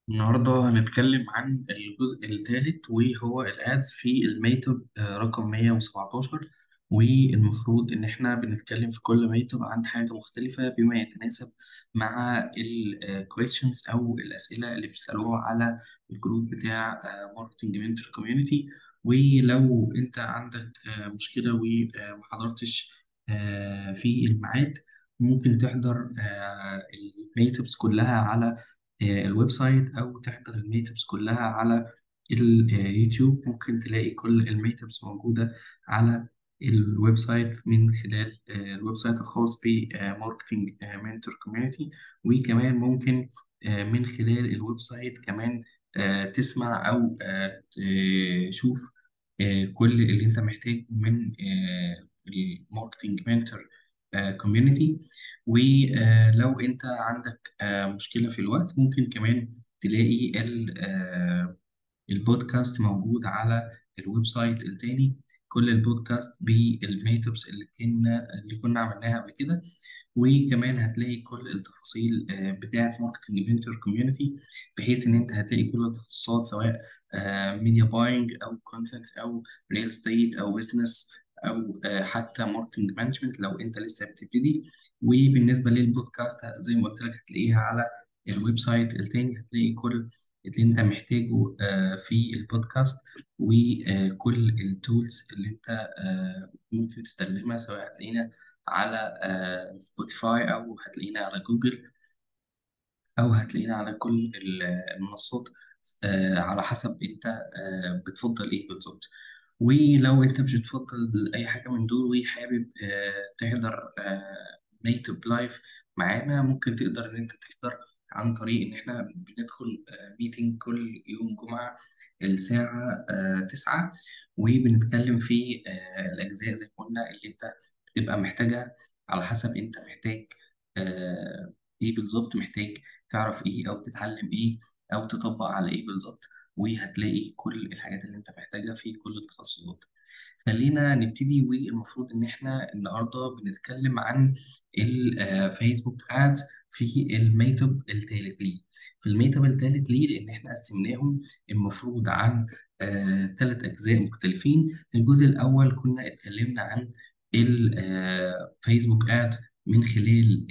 النهاردة هنتكلم عن الجزء الثالث وهو الأدز في الميتب آه، رقم 117 والمفروض إن إحنا بنتكلم في كل ميتب عن حاجة مختلفة بما يتناسب مع ال questions أو الأسئلة اللي بتسألوها على الجروب بتاع ماركتنج منتور كوميونيتي ولو أنت عندك آه، مشكلة ومحضرتش آه، في الميعاد ممكن تحضر الميتبس كلها على آه، الويب سايت أو تحضر الميتابس كلها على اليوتيوب ممكن تلاقي كل الميتابس موجودة على الويب سايت من خلال آه، الويب سايت الخاص بماركتنج منتور كوميونيتي وكمان ممكن آه، من خلال الويب سايت كمان آه، تسمع أو آه، تشوف آه، كل اللي أنت محتاجه من الماركتنج منتور كوميونيتي ولو انت عندك آه، مشكلة في الوقت ممكن كمان تلاقي ال- آه، البودكاست موجود على الويب سايت التاني كل البودكاست بالميتوبس اللي كنا اللي كنا عملناها قبل كده وكمان هتلاقي كل التفاصيل آه، بتاعة ماركتنج منتور كوميونتي بحيث ان انت هتلاقي كل التخصصات سواء ميديا باينج او كونتنت او ريل استيت او بزنس او آه، حتى ماركتنج مانجمنت لو انت لسه بتبتدي وبالنسبه للبودكاست زي ما قلت لك هتلاقيها على الويب سايت التاني هتلاقي كل اللي انت محتاجه آه، في البودكاست وكل التولز اللي انت آه، ممكن تستخدمها سواء هتلاقينا على آه، سبوتيفاي او هتلاقينا على جوجل او هتلاقينا على كل ال- المنصات آه، على حسب انت آه، بتفضل ايه بالظبط ولو انت مش بتفضل اي حاجه من دول وحابب آه، تحضر نيتف لايف معانا ممكن تقدر ان انت تحضر عن طريق ان احنا بندخل ميتنج كل يوم جمعه الساعه آه، 9 وبنتكلم في آه، الاجزاء زي ما قلنا اللي انت بتبقى محتاجها على حسب انت محتاج آه، ايه بالظبط محتاج تعرف ايه او تتعلم ايه او تطبق على ايه بالظبط وهتلاقي كل الحاجات اللي انت محتاجها في كل التخصصات خلينا نبتدي والمفروض ان احنا النهارده بنتكلم عن الفيسبوك ادز في الميتب الثالث ليه في الميتب الثالث ليه لان احنا قسمناهم المفروض عن ثلاث اجزاء مختلفين الجزء الاول كنا اتكلمنا عن الفيسبوك اد من خلال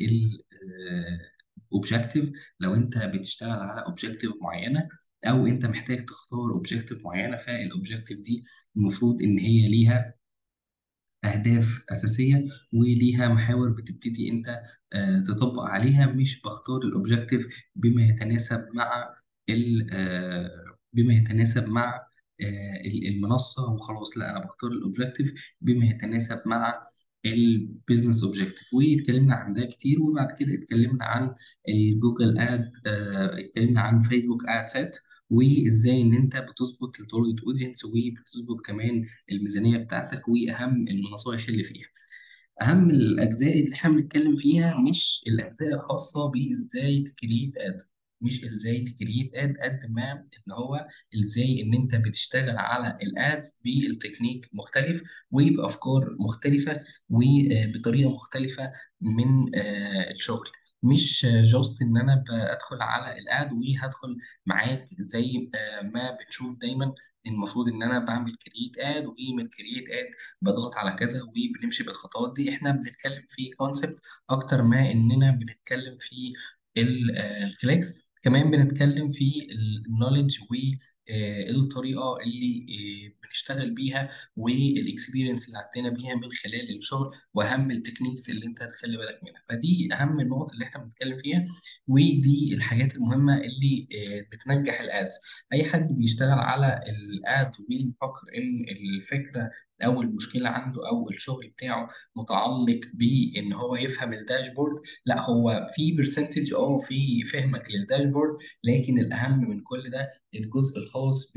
الاوبجكتيف لو انت بتشتغل على اوبجكتيف معينه او انت محتاج تختار اوبجكتيف معينه فالاوبجكتيف دي المفروض ان هي ليها أهداف أساسية وليها محاور بتبتدي أنت آه، تطبق عليها مش بختار الأوبجيكتيف بما يتناسب مع ال آه، بما يتناسب مع آه، ال- المنصة وخلاص لا أنا بختار الأوبجيكتيف بما يتناسب مع البيزنس اوبجيكتيف واتكلمنا عن ده كتير وبعد كده اتكلمنا عن الجوجل اد اتكلمنا عن فيسبوك اد سيت وازاي ان انت بتظبط التارجت اودينس وبتظبط كمان الميزانية بتاعتك وأهم النصائح اللي فيها أهم الأجزاء اللي إحنا بنتكلم فيها مش الأجزاء الخاصة بإزاي تكريت آد مش إزاي تكريت آد قد ما إن هو إزاي إن أنت بتشتغل على الآدز بالتكنيك مختلف وبأفكار مختلفة وبطريقة مختلفة من آه، الشغل مش جاست ان انا بدخل على الاد وهدخل معاك زي آه، ما بنشوف دايما المفروض ان انا بعمل كرييت اد ومن كرييت اد بضغط على كذا وبنمشي بالخطوات دي احنا بنتكلم في كونسبت اكتر ما اننا بنتكلم في الكليكس كمان بنتكلم في النوليدج والطريقه اللي آه، بنشتغل بيها والاكسبيرينس اللي عدينا بيها من خلال الشغل واهم التكنيكس اللي انت هتخلي بالك منها فدي اهم النقط اللي احنا بنتكلم فيها ودي الحاجات المهمه اللي آه، بتنجح الادز اي حد بيشتغل على الاد وبيفكر ان الفكره او المشكله عنده او الشغل بتاعه متعلق بان هو يفهم الداشبورد لا هو في برسنتج اه في فهمك للداشبورد لكن الاهم من كل ده الجزء الخاص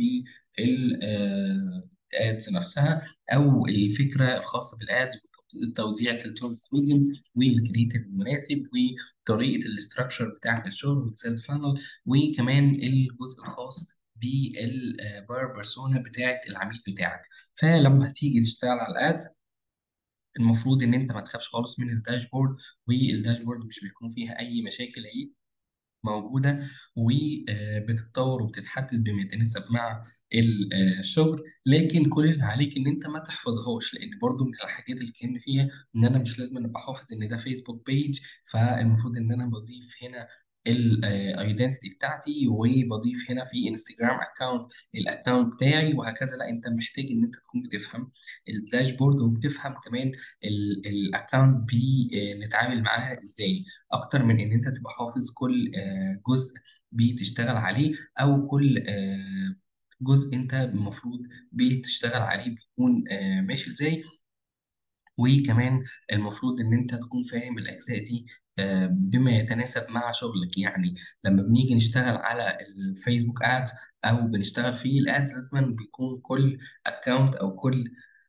بالادز نفسها او الفكره الخاصه بالادز توزيع التارجت اودينس والكريتيف المناسب وطريقه الاستراكشر بتاع الشغل والسيلز فانل وكمان الجزء الخاص بالباير بيرسونا بتاعت العميل بتاعك فلما هتيجي تشتغل على الادز المفروض ان انت ما تخافش خالص من الداشبورد والداشبورد مش بيكون فيها اي مشاكل هي موجودة وبتتطور وبتتحدث بما يتناسب مع ال- آه، الشغل لكن كل اللي عليك ان انت ما تحفظهاش لان برضو من الحاجات اللي كان فيها ان انا مش لازم ابقى حافظ ان ده فيسبوك بيج فالمفروض ان انا بضيف هنا الايدنتيتي بتاعتي وبضيف هنا في انستجرام اكونت الاكونت بتاعي وهكذا لا انت محتاج ان انت تكون بتفهم الداشبورد وبتفهم كمان الاكونت بنتعامل معاها ازاي اكتر من ان انت تبقى حافظ كل آه، جزء بتشتغل عليه او كل آه، جزء انت المفروض بتشتغل عليه بيكون آه، ماشي ازاي وكمان المفروض ان انت تكون فاهم الاجزاء دي آه، بما يتناسب مع شغلك يعني لما بنيجي نشتغل على الفيسبوك ادز او بنشتغل في الادز لازم بيكون كل اكونت او كل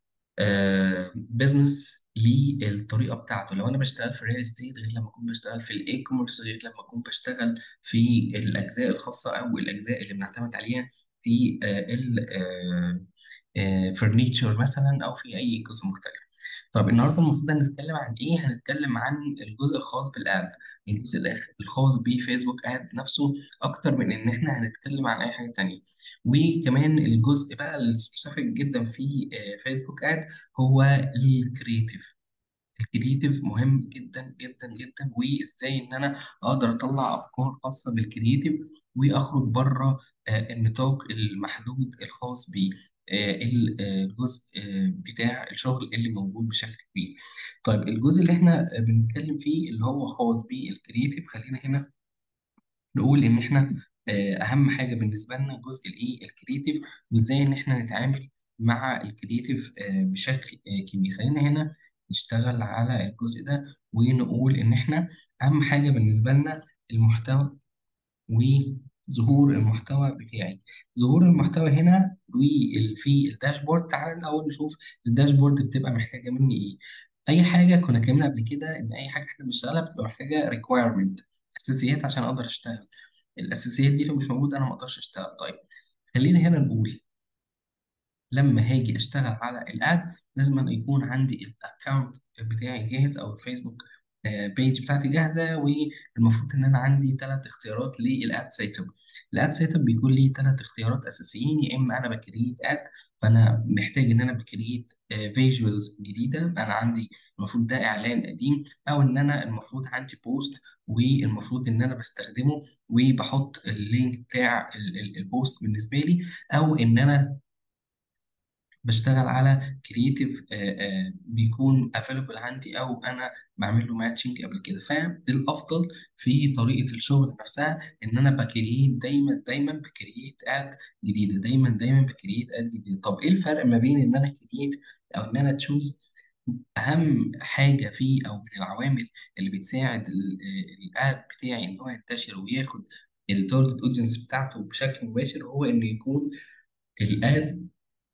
بزنس ليه الطريقه بتاعته لو انا بشتغل في الريل استيت غير لما اكون بشتغل في الاي كوميرس غير لما اكون بشتغل في الاجزاء الخاصه او الاجزاء اللي بنعتمد عليها في الفرنيتشر مثلا او في اي جزء مختلف طب النهارده المفروض هنتكلم عن ايه هنتكلم عن الجزء الخاص بالاد الجزء الآخر- الخاص بفيسبوك اد نفسه اكتر من ان احنا هنتكلم عن اي حاجه تانية وكمان الجزء بقى السبيسيفيك جدا في آه، فيسبوك اد هو الكرييتيف الكرييتيف مهم جدا جدا جدا وازاي ان انا اقدر اطلع افكار خاصه بالكرييتيف واخرج بره النطاق المحدود الخاص بالجزء بتاع الشغل اللي موجود بشكل كبير. طيب الجزء اللي احنا آه، بنتكلم فيه اللي هو خاص بالكرييتيف خلينا هنا نقول ان احنا آه، اهم حاجه بالنسبه لنا جزء الايه الكرييتيف وازاي ان احنا نتعامل مع الكرييتيف آه، بشكل آه، كبير خلينا هنا نشتغل على الجزء ده ونقول ان احنا اهم حاجه بالنسبه لنا المحتوى وظهور المحتوى بتاعي ظهور المحتوى هنا وفي الداشبورد تعال الاول نشوف الداشبورد بتبقى محتاجه مني ايه اي حاجه كنا اتكلمنا قبل كده ان اي حاجه احنا بنشتغلها بتبقى محتاجه ريكويرمنت اساسيات عشان اقدر اشتغل الاساسيات دي لو مش موجوده انا ما اقدرش اشتغل طيب خلينا هنا نقول لما هاجي اشتغل على الاد لازم أن يكون عندي الاكونت بتاعي جاهز او الفيسبوك بيج بتاعتي جاهزه والمفروض ان انا عندي ثلاث اختيارات للاد سيت اب الاد سيت اب بيكون لي ثلاث اختيارات اساسيين يا اما انا بكريت اد فانا محتاج ان انا بكريت فيجوالز جديده انا عندي المفروض ده اعلان قديم او ان انا المفروض عندي بوست والمفروض ان انا بستخدمه وبحط اللينك بتاع ال- ال- البوست بالنسبه لي او ان انا بشتغل على كرييتيف بيكون افيلبل عندي او انا بعمل له ماتشنج قبل كده فالافضل في طريقه الشغل نفسها ان انا بكرييت دايما دايما بكرييت اد جديده دايما دايما بكرييت اد جديده طب ايه الفرق ما بين ان انا كرييت او ان انا تشوز اهم حاجه فيه او من العوامل اللي بتساعد الاد بتاعي ان هو ينتشر وياخد التارجت اودينس بتاعته بشكل مباشر هو انه يكون الاد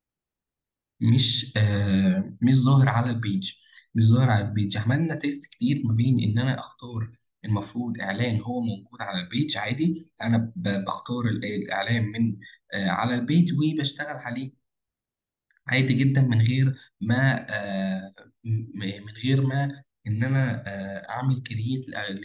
مش آه مش ظاهر على البيج مش ظاهر على البيج عملنا تيست كتير ما بين ان انا اختار المفروض اعلان هو موجود على البيج عادي انا ب- بختار ال- الاعلان من آه على البيج وبشتغل عليه عادي جدا من غير ما آه م- من غير ما ان انا آه اعمل كرييت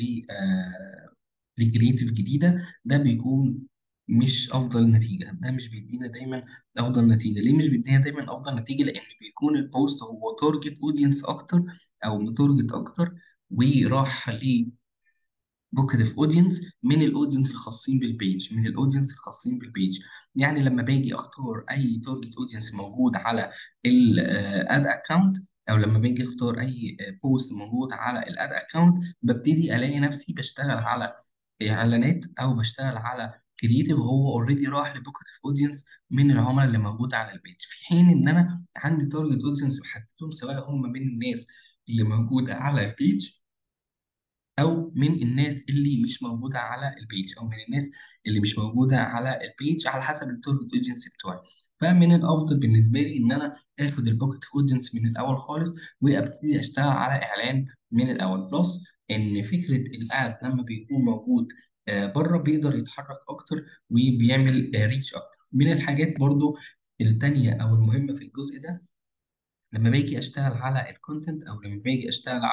لكرييتيف جديدة ده بيكون مش أفضل نتيجة ده مش بيدينا دايما أفضل نتيجة ليه مش بيدينا دايما أفضل نتيجة لأن بيكون البوست هو تارجت أودينس أكتر أو متارجت أكتر وراح بوكيتيف اودينس من الاودينس الخاصين بالبيج من الاودينس الخاصين بالبيج يعني لما باجي اختار اي تارجت اودينس موجود على الاد اكونت او لما باجي اختار اي بوست موجود على الاد اكونت ببتدي الاقي نفسي بشتغل على اعلانات او بشتغل على كرييتيف هو اوريدي راح لبوكيتيف اودينس من العملاء اللي موجوده على البيج في حين ان انا عندي تارجت اودينس محددهم سواء هم من الناس اللي موجوده على البيج او من الناس اللي مش موجوده على البيج او من الناس اللي مش موجوده على البيج على حسب التارجت اودينس بتوعي فمن الافضل بالنسبه لي ان انا اخد البوكيت اودينس من الاول خالص وابتدي اشتغل على اعلان من الاول بلس ان فكره الاد لما بيكون موجود بره بيقدر يتحرك اكتر وبيعمل ريتش اكتر من الحاجات برضو التانية او المهمه في الجزء ده لما باجي اشتغل على الكونتنت او لما باجي اشتغل على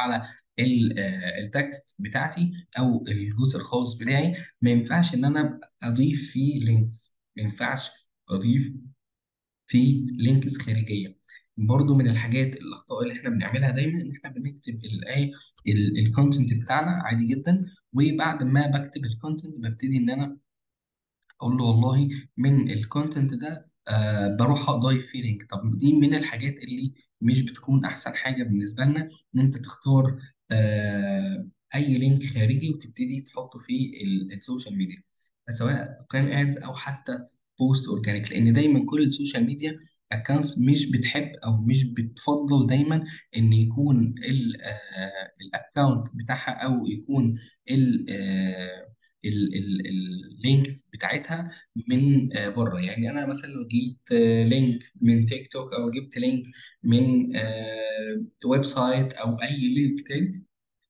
ال- آه، التكست بتاعتي او الجزء الخاص بتاعي ما ينفعش ان انا اضيف فيه لينكس ما ينفعش اضيف في لينكس خارجيه برضو من الحاجات الاخطاء اللي احنا بنعملها دايما ان احنا بنكتب الايه الكونتنت بتاعنا عادي جدا وبعد ما بكتب الكونتنت ببتدي ان انا اقول له والله من الكونتنت ده آه بروح اضيف فيه لينك طب دي من الحاجات اللي مش بتكون احسن حاجه بالنسبه لنا ان انت تختار آه اي لينك خارجي وتبتدي تحطه في ال- السوشيال ميديا سواء كان ادز او حتى بوست اورجانيك لان دايما كل السوشيال ميديا اكونتس مش بتحب او مش بتفضل دايما ان يكون الاكونت بتاعها او يكون ال اللينكس بتاعتها من آه، بره يعني انا مثلا لو جبت آه، لينك من تيك توك او جبت لينك من آه، ويب سايت او اي لينك تاني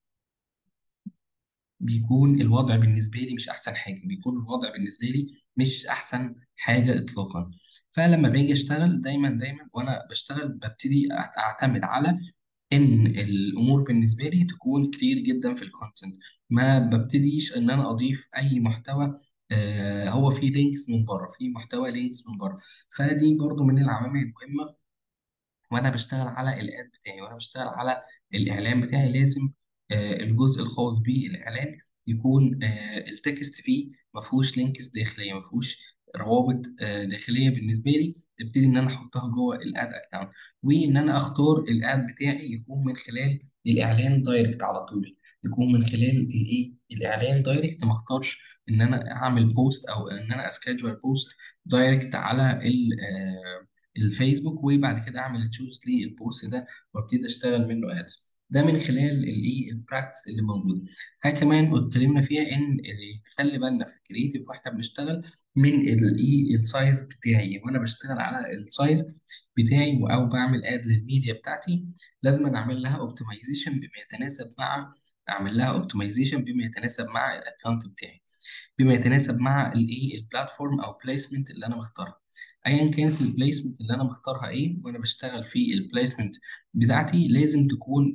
بيكون الوضع بالنسبه لي مش احسن حاجه بيكون الوضع بالنسبه لي مش احسن حاجه اطلاقا فلما باجي اشتغل دايما دايما وانا بشتغل ببتدي أعت- اعتمد على ان الامور بالنسبه لي تكون كتير جدا في الكونتنت ما ببتديش ان انا اضيف اي محتوى آه هو فيه لينكس من بره فيه محتوى لينكس من بره فدي برضو من العوامل المهمه وانا بشتغل على الاد بتاعي وانا بشتغل على الاعلان بتاعي لازم آه، الجزء الخاص بالاعلان يكون آه، التكست فيه ما فيهوش لينكس داخليه ما فيهوش روابط آه، داخليه بالنسبه لي ابتدي ان انا احطها جوه الاد اكونت وان انا اختار الاد بتاعي يكون من خلال الاعلان دايركت على طول يكون من خلال الايه الاعلان دايركت ما اختارش ان انا اعمل بوست او ان انا اسكادجول بوست دايركت على ال آه، الفيسبوك وبعد كده اعمل تشوز للبوست ده وابتدي اشتغل منه ادز ده من خلال الايه البراكتس اللي موجوده حاجه كمان اتكلمنا فيها ان ال- نخلي بالنا في الكرييتيف واحنا بنشتغل من الايه السايز بتاعي وانا بشتغل على السايز بتاعي او بعمل اد للميديا بتاعتي لازم أنا اعمل لها اوبتمايزيشن بما يتناسب مع اعمل لها اوبتمايزيشن بما يتناسب مع الاكونت بتاعي بما يتناسب مع الايه البلاتفورم او بليسمنت اللي انا مختارها ايا كانت البليسمنت اللي انا مختارها ايه وانا بشتغل في البليسمنت بتاعتي لازم تكون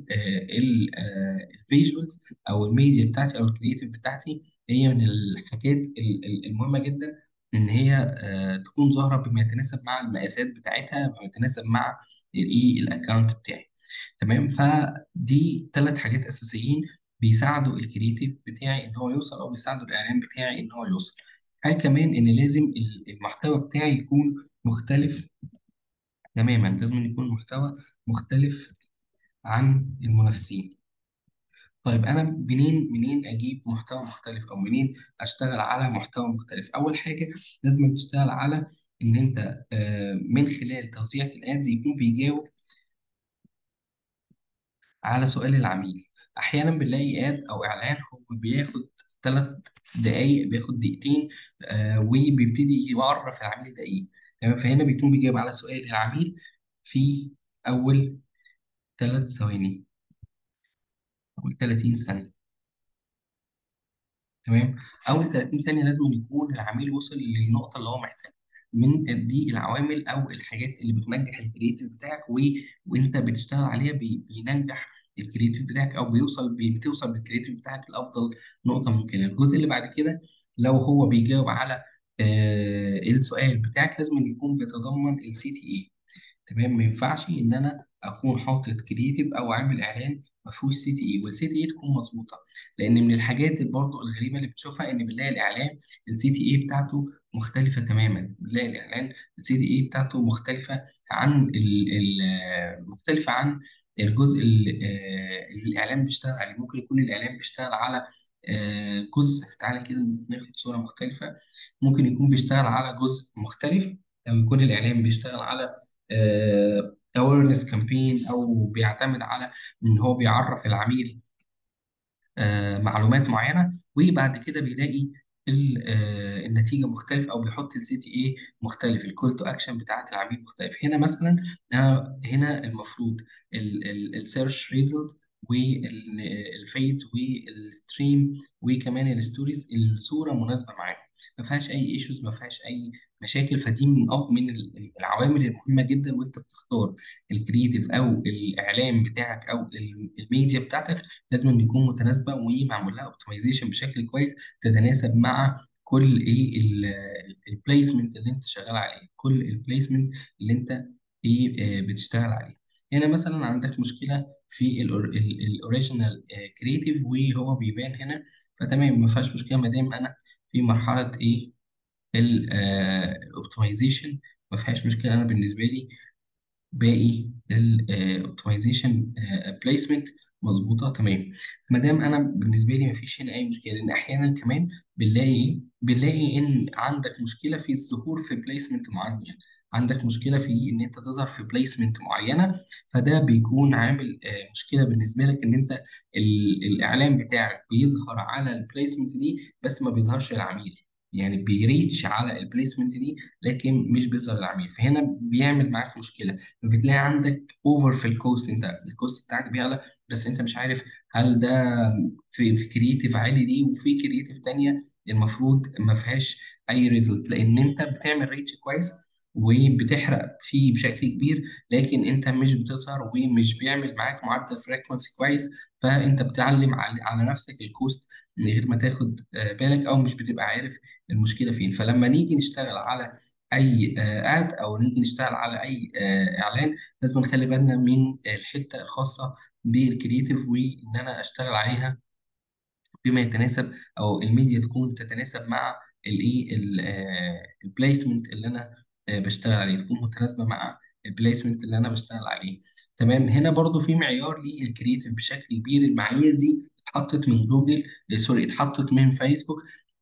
الفيجوالز او الميديا بتاعتي او الكرييتيف بتاعتي هي من الحاجات ال- ال- المهمه جدا ان هي آه، تكون ظاهره بما يتناسب مع المقاسات بتاعتها بما يتناسب مع الايه الاكونت بتاعي تمام فدي ثلاث حاجات اساسيين بيساعدوا الكرييتيف بتاعي ان هو يوصل او بيساعدوا الاعلان بتاعي ان هو يوصل حاجه كمان ان لازم ال- المحتوى بتاعي يكون مختلف تماما لازم يكون محتوى مختلف عن المنافسين طيب انا منين منين اجيب محتوى مختلف او منين اشتغل على محتوى مختلف اول حاجه لازم تشتغل على ان انت آه، من خلال توزيع الادز يكون بيجاوب على سؤال العميل احيانا بنلاقي اد او اعلان هو بياخد ثلاث دقايق بياخد دقيقتين آه وبيبتدي يعرف العميل ده ايه تمام فهنا بيكون بيجاوب على سؤال العميل في اول ثلاث ثواني اول 30 ثانيه تمام اول 30 ثانيه لازم يكون العميل وصل للنقطه اللي هو محتاجها من دي العوامل او الحاجات اللي بتنجح الكرياتيف بتاعك و... وانت بتشتغل عليها بي... بينجح الكرياتيف بتاعك او بيوصل بي... بتوصل بالكرياتيف بتاعك لافضل نقطه ممكنه الجزء اللي بعد كده لو هو بيجاوب على آه السؤال بتاعك لازم يكون بيتضمن السي تي اي تمام ما ينفعش ان انا اكون حاطط كرييتيف او عامل اعلان ما فيهوش سي تي اي والسي تي اي تكون مظبوطه لان من الحاجات برضو الغريبه اللي بتشوفها ان بنلاقي الاعلان السي تي اي بتاعته مختلفه تماما بنلاقي الاعلان السي تي اي بتاعته مختلفه عن ال ال مختلفه عن الجزء ال- آه، اللي الاعلان بيشتغل عليه ممكن يكون الاعلان بيشتغل على آه، جزء تعالى كده ناخد صوره مختلفه ممكن يكون بيشتغل على جزء مختلف لو يكون الاعلان بيشتغل على awareness campaign او بيعتمد على ان هو بيعرف العميل آه، معلومات معينه وبعد كده بيلاقي ال- آه، النتيجه مختلف او بيحط السي تي اي مختلف الكول تو اكشن بتاعت العميل مختلف هنا مثلا أنا هنا المفروض السيرش ريزلت والفيدز والستريم وكمان الستوريز الصوره مناسبه معاهم ما فيهاش اي ايشوز ما فيهاش اي مشاكل فدي من أب من ال- العوامل المهمه جدا وانت بتختار الكرييتيف او الاعلام بتاعك او ال- الميديا بتاعتك لازم أن يكون متناسبه ومعمول لها اوبتمايزيشن بشكل كويس تتناسب مع كل ايه البليسمنت اللي انت شغال عليه كل البليسمنت اللي انت ايه آه، بتشتغل عليه هنا مثلا عندك مشكله في الاوريجينال كرييتيف وهو بيبان هنا فتمام ما فيهاش مشكله ما دام انا في مرحله ايه الاوبتمايزيشن ما فيهاش مشكله انا بالنسبه لي باقي الاوبتمايزيشن بليسمنت مظبوطه تمام ما دام انا بالنسبه لي ما فيش هنا اي مشكله لان احيانا كمان بنلاقي إيه؟ بنلاقي ان عندك مشكله في الظهور في بليسمنت معين عندك مشكله في ان انت تظهر في بليسمنت معينه فده بيكون عامل آه، مشكله بالنسبه لك ان انت ال- الاعلان بتاعك بيظهر على البليسمنت دي بس ما بيظهرش للعميل يعني بيريتش على البليسمنت دي لكن مش بيظهر للعميل فهنا بيعمل معاك مشكله بتلاقي عندك اوفر في الكوست انت الكوست بتاعك بيعلى بس انت مش عارف هل ده في في كرييتيف عالي دي وفي كرييتيف تانية المفروض ما فيهاش اي ريزلت لان انت بتعمل ريتش كويس وبتحرق فيه بشكل كبير لكن انت مش بتظهر ومش بيعمل معاك معدل فريكونسي كويس فانت بتعلم على على نفسك الكوست من غير ما تاخد آه، بالك او مش بتبقى عارف المشكله فين فلما نيجي نشتغل على اي اد او نيجي نشتغل على اي آه، اعلان لازم نخلي بالنا من الحته الخاصه بالكرييتيف وان انا اشتغل عليها بما يتناسب او الميديا تكون تتناسب مع الايه البليسمنت اللي انا آه، بشتغل عليه تكون متناسبه مع البليسمنت اللي انا بشتغل عليه تمام هنا برضو في معيار للكرييتيف بشكل كبير المعايير دي اتحطت من جوجل آه، سوري اتحطت من فيسبوك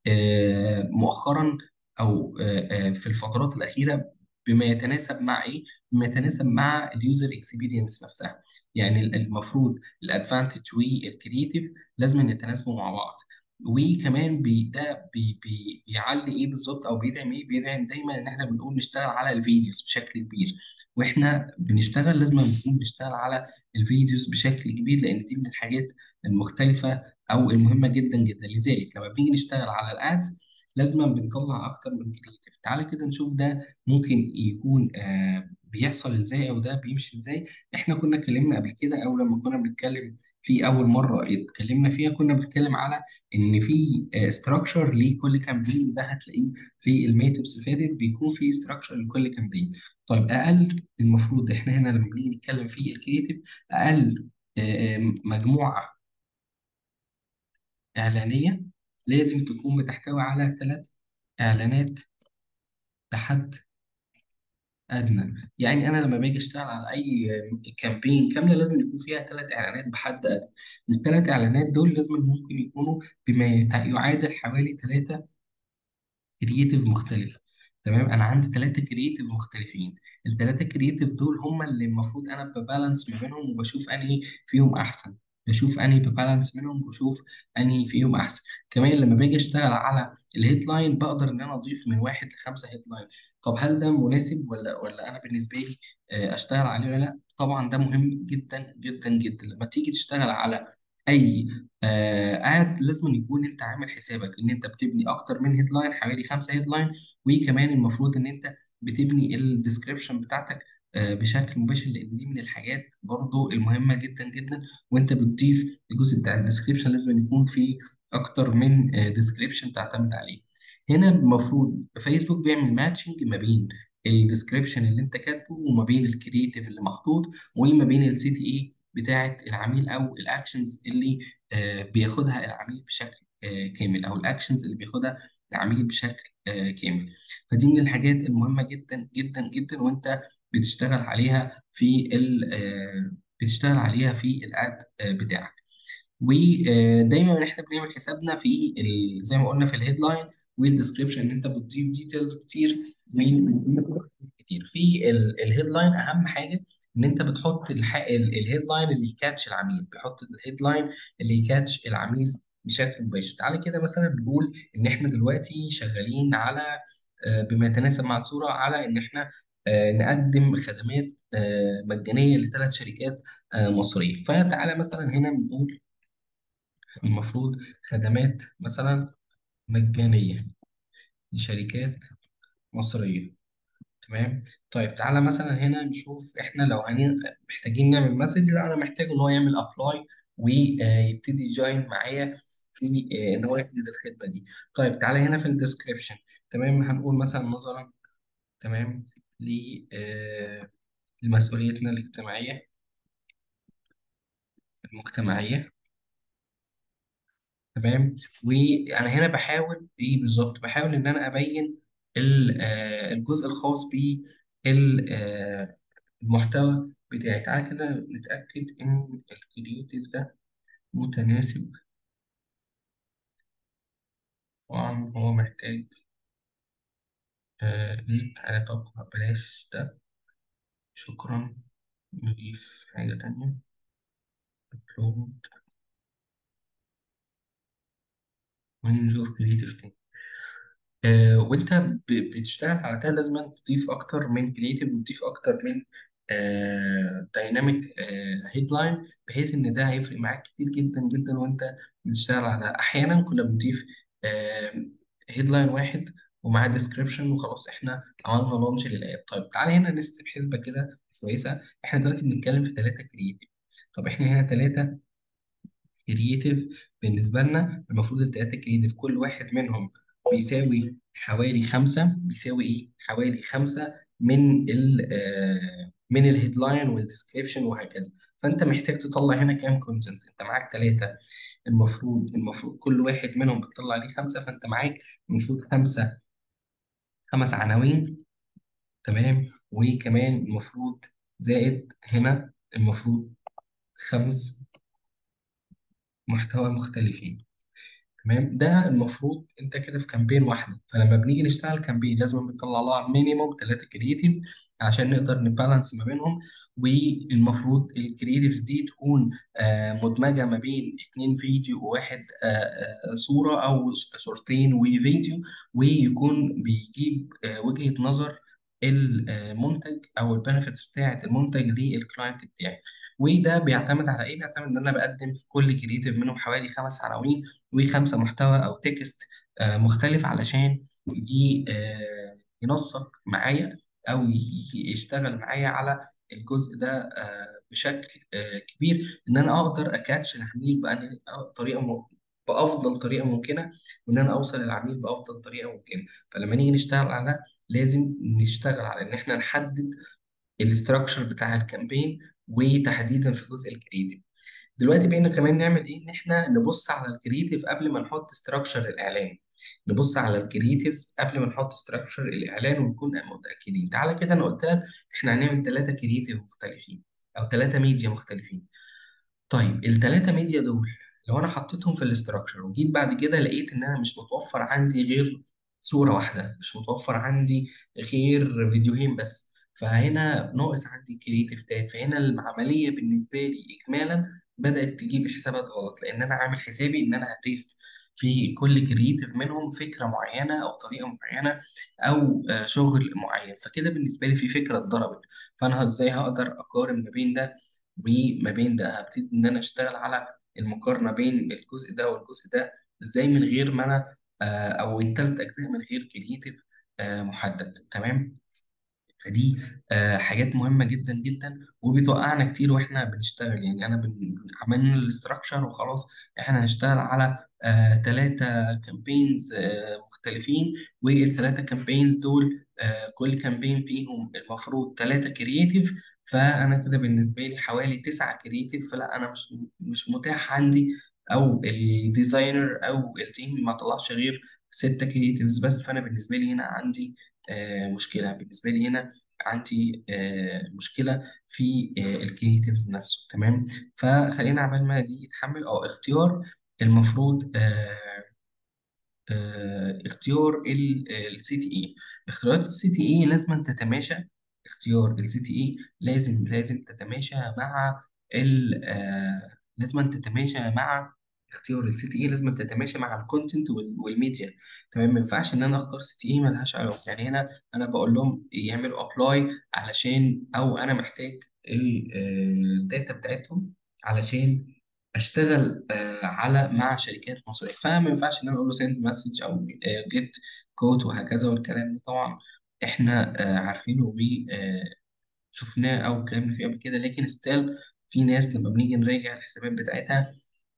آه، مؤخرا او آه، آه، في الفترات الاخيره بما يتناسب مع ايه بما يتناسب مع اليوزر اكسبيرينس نفسها يعني المفروض الادفانتج والكرييتيف لازم يتناسبوا مع بعض وكمان بي ده بي بي بيعلي ايه بالظبط او بيدعم ايه بيدعم دايما ان احنا بنقول نشتغل على الفيديوز بشكل كبير واحنا بنشتغل لازم نكون بنشتغل على الفيديوز بشكل كبير لان دي من الحاجات المختلفه او المهمه جدا جدا لذلك لما بنيجي نشتغل على الادز لازم بنطلع اكتر من كريتيف تعالى كده نشوف ده ممكن يكون آه بيحصل ازاي او ده بيمشي ازاي احنا كنا اتكلمنا قبل كده او لما كنا بنتكلم في اول مره اتكلمنا فيها كنا بنتكلم على ان في استراكشر لكل كامبين ده هتلاقيه في الميتوبس اللي فاتت بيكون في استراكشر لكل كامبين طيب اقل المفروض احنا هنا لما بنيجي نتكلم في الكريتيف اقل آه، آه، مجموعه اعلانيه لازم تكون بتحتوي على ثلاث اعلانات بحد ادنى يعني انا لما باجي اشتغل على اي كامبين كامله لازم يكون فيها ثلاث اعلانات بحد ادنى الثلاث اعلانات دول لازم ممكن يكونوا بما يتع- يعادل حوالي ثلاثة كرييتيف مختلف تمام انا عندي ثلاثة كرييتيف مختلفين الثلاثة كرييتيف دول هم اللي المفروض انا ببالانس ما بينهم وبشوف انهي فيهم احسن بشوف انهي ببالانس منهم وبشوف انهي فيهم احسن كمان لما باجي اشتغل على الهيدلاين بقدر ان انا اضيف من واحد لخمسة هيدلاين طب هل ده مناسب ولا ولا انا بالنسبة لي آه، اشتغل عليه ولا لا طبعا ده مهم جدا جدا جدا لما تيجي تشتغل على اي اد لازم يكون انت عامل حسابك ان انت بتبني اكتر من هيدلاين حوالي خمسه هيدلاين وكمان المفروض ان انت بتبني الديسكريبشن بتاعتك آه، بشكل مباشر لان دي من الحاجات برضو المهمه جدا جدا وانت بتضيف الجزء بتاع الديسكريبشن لازم يكون فيه اكتر من ديسكريبشن تعتمد عليه هنا المفروض فيسبوك بيعمل ماتشنج ما بين الديسكريبشن اللي انت كاتبه وما بين الكرييتيف اللي محطوط وما بين السي تي اي بتاعه العميل او الاكشنز اللي آه، بياخدها العميل بشكل آه، كامل او الاكشنز اللي بياخدها العميل بشكل آه، كامل فدي من الحاجات المهمه جدا جدا جدا وانت بتشتغل عليها في ال آه، بتشتغل عليها في الاد آه، بتاعك ودايما احنا بنعمل حسابنا في ال- زي ما قلنا في الهيدلاين والديسكريبشن ان انت بتضيف ديتيلز كتير وبتضيف كتير في الهيدلاين اهم حاجه ان انت بتحط الهيدلاين اللي يكاتش العميل بيحط الهيدلاين اللي يكاتش العميل بشكل مباشر تعالى كده مثلا بنقول ان احنا دلوقتي شغالين على آه، بما يتناسب مع الصوره على ان احنا آه، نقدم خدمات آه، مجانيه لثلاث شركات آه، مصريه فتعالى مثلا هنا بنقول المفروض خدمات مثلا مجانية لشركات مصرية تمام طيب تعالى مثلا هنا نشوف احنا لو هن... محتاجين نعمل مسج لا انا محتاج ان هو يعمل ابلاي ويبتدي يجوين معايا في آه، ان هو يحجز الخدمه دي طيب تعالى هنا في الديسكريبشن تمام هنقول مثلا نظرا تمام ل آه، لمسؤوليتنا الاجتماعيه المجتمعيه تمام وانا هنا بحاول ايه بالظبط بحاول ان انا ابين ال- آه، الجزء الخاص بالمحتوى بتاعي تعالى كده نتاكد ان الكرييتيف ده متناسب طبعا هو محتاج آه إيه؟ تعالى طب بلاش ده شكرا نضيف حاجة تانية upload ونشوف كرييتيف تاني آه، وانت ب- بتشتغل على ده لازم تضيف اكتر من كرييتيف وتضيف اكتر من دايناميك هيدلاين بحيث ان ده هيفرق معاك كتير جدا جدا وانت بتشتغل على احيانا كنا بنضيف هيدلاين واحد ومعاه ديسكريبشن وخلاص احنا عملنا لونش للاب طيب تعالى هنا نحسب حسبه كده كويسه احنا دلوقتي بنتكلم في ثلاثه كرييتيف طب احنا هنا ثلاثه كرييتيف بالنسبة لنا المفروض التلاتة كرييتيف كل واحد منهم بيساوي حوالي خمسة بيساوي إيه؟ حوالي خمسة من ال آه، من الهيدلاين والديسكريبشن وهكذا فأنت محتاج تطلع هنا كام كونتنت أنت معاك تلاتة المفروض المفروض كل واحد منهم بتطلع عليه خمسة فأنت معاك المفروض خمسة خمس عناوين تمام وكمان المفروض زائد هنا المفروض خمس محتوى مختلفين تمام ده المفروض انت كده في كامبين واحده فلما بنيجي نشتغل كامبين لازم بنطلع لها مينيموم ثلاثه كرييتيف عشان نقدر نبالانس ما بينهم والمفروض الكرييتيفز دي تكون آه، مدمجه ما بين اتنين فيديو وواحد آه، آه، صوره او صورتين وفيديو ويكون بيجيب آه، وجهه نظر المنتج او البنفيتس بتاعه المنتج للكلاينت بتاعي وده بيعتمد على ايه؟ بيعتمد ان انا بقدم في كل كرييتيف منهم حوالي خمس عناوين وخمسة محتوى أو تكست آه، مختلف علشان ي- آه، ينسق معايا أو ي- يشتغل معايا على الجزء ده آه، بشكل آه، كبير إن أنا أقدر أكاتش العميل بأنهي طريقة م- بأفضل طريقة ممكنة وإن أنا أوصل للعميل بأفضل طريقة ممكنة فلما نيجي نشتغل على ده لازم نشتغل على إن إحنا نحدد الاستراكشر بتاع الكامبين وتحديدا في جزء الكريديت دلوقتي بقينا كمان نعمل ايه ان احنا نبص على الكرييتيف قبل ما نحط استراكشر الاعلان نبص على الكرييتيفز قبل ما نحط استراكشر الاعلان ونكون متاكدين تعالى كده انا قلت لك احنا هنعمل ثلاثه كرييتيف مختلفين او ثلاثه ميديا مختلفين طيب الثلاثه ميديا دول لو انا حطيتهم في الاستراكشر وجيت بعد كده لقيت ان انا مش متوفر عندي غير صورة واحدة مش متوفر عندي غير فيديوهين بس فهنا ناقص عندي كرييتيف تات فهنا العملية بالنسبة لي إجمالا بدأت تجيب حسابات غلط لأن أنا عامل حسابي إن أنا هتيست في كل كرييتيف منهم فكرة معينة أو طريقة معينة أو آه، شغل معين فكده بالنسبة لي في فكرة اتضربت فأنا إزاي هقدر أقارن ما بين ده وما بين ده هبتدي ان انا اشتغل على المقارنه بين الجزء ده والجزء ده ازاي من غير ما انا آه، او التلات اجزاء من غير كرييتيف محدد تمام فدي آه، حاجات مهمة جدا جدا وبتوقعنا كتير واحنا بنشتغل يعني انا بن- عملنا الاستراكشر وخلاص احنا هنشتغل على ثلاثة كامبينز مختلفين والثلاثة كامبينز دول آه، كل كامبين فيهم المفروض ثلاثة كرييتيف فانا كده بالنسبة لي حوالي تسعة كرييتيف فلا انا مش مش متاح عندي او الديزاينر او التيم ما طلعش غير ستة كرييتيفز بس فانا بالنسبة لي هنا عندي آه، مشكلة بالنسبة لي هنا عندي آه، مشكلة في الكريتيفز نفسه تمام فخلينا عبال ما دي يتحمل أو اختيار المفروض آه، آه، اختيار السي تي اي اختيارات السي تي اي لازم تتماشى اختيار السي تي اي لازم لازم تتماشى مع ال آه، لازم تتماشى مع اختيار السي تي اي لازم تتماشى مع الكونتنت والميديا تمام ما ينفعش ان انا اختار سي تي اي ملهاش علاقه يعني هنا انا بقول لهم يعملوا ابلاي علشان او انا محتاج الداتا بتاعتهم علشان اشتغل آه، على مع شركات مصريه فما ينفعش ان انا اقول له سند مسج او جيت كوت وهكذا والكلام ده طبعا احنا آه، عارفينه وشفناه او اتكلمنا فيه قبل كده لكن ستيل في ناس لما بنيجي نراجع الحسابات بتاعتها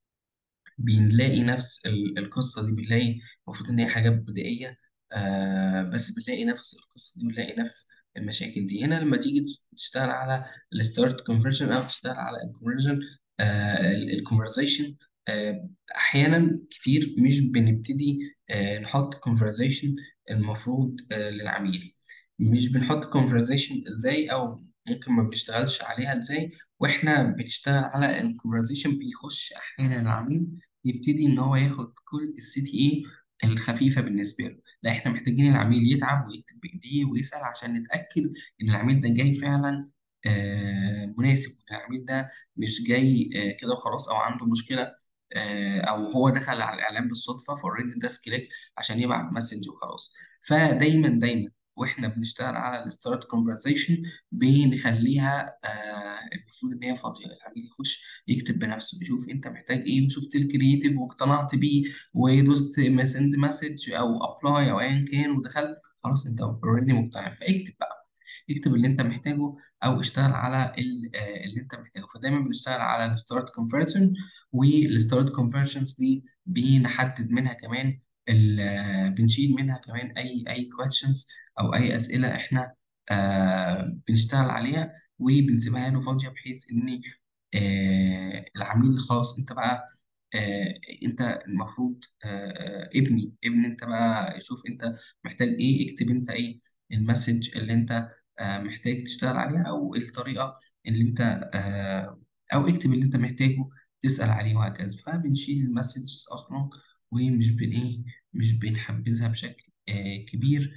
بنلاقي نفس ال- القصة دي بنلاقي المفروض إن هي حاجات بدائية آه بس بنلاقي نفس القصة دي بنلاقي نفس المشاكل دي هنا لما تيجي تشتغل على الستارت كونفرجن أو تشتغل على الكونفرجن الكونفرزيشن أحيانا كتير مش بنبتدي آه نحط كونفرزيشن المفروض آه للعميل مش بنحط كونفرزيشن ازاي أو ممكن ما بنشتغلش عليها ازاي واحنا بنشتغل على الكونفرزيشن بيخش احيانا العميل يبتدي ان هو ياخد كل السي تي اي الخفيفه بالنسبه له لا احنا محتاجين العميل يتعب ويكتب بايديه ويسال عشان نتاكد ان العميل ده جاي فعلا آه مناسب إن العميل ده مش جاي آه كده وخلاص او عنده مشكله آه او هو دخل على الاعلان بالصدفه فاوريدي ده سكريبت عشان يبعت مسج وخلاص فدايما دايما واحنا بنشتغل على الستارت كونفرزيشن بنخليها آه المفروض ان هي فاضيه العميل يخش يكتب بنفسه يشوف انت محتاج ايه وشفت الكرييتيف واقتنعت بيه ودوست سند مسج او ابلاي او ايا كان ودخلت خلاص انت اوريدي مقتنع فاكتب بقى اكتب اللي انت محتاجه او اشتغل على ال- آه، اللي انت محتاجه فدايما بنشتغل على الستارت كونفرجن والستارت كونفرجنز دي بنحدد منها كمان ال- آه، بنشيل منها كمان اي اي questions او اي اسئله احنا آه بنشتغل عليها وبنسيبها له فاضيه بحيث ان آه العميل خلاص انت بقى آه انت المفروض آه آه، ابني ابني انت بقى شوف انت محتاج ايه اكتب انت ايه المسج اللي انت آه محتاج تشتغل عليها او الطريقه اللي انت آه او اكتب اللي انت محتاجه تسأل عليه وهكذا فبنشيل المسجز اصلا ومش بن ايه مش بنحبذها بشكل آه كبير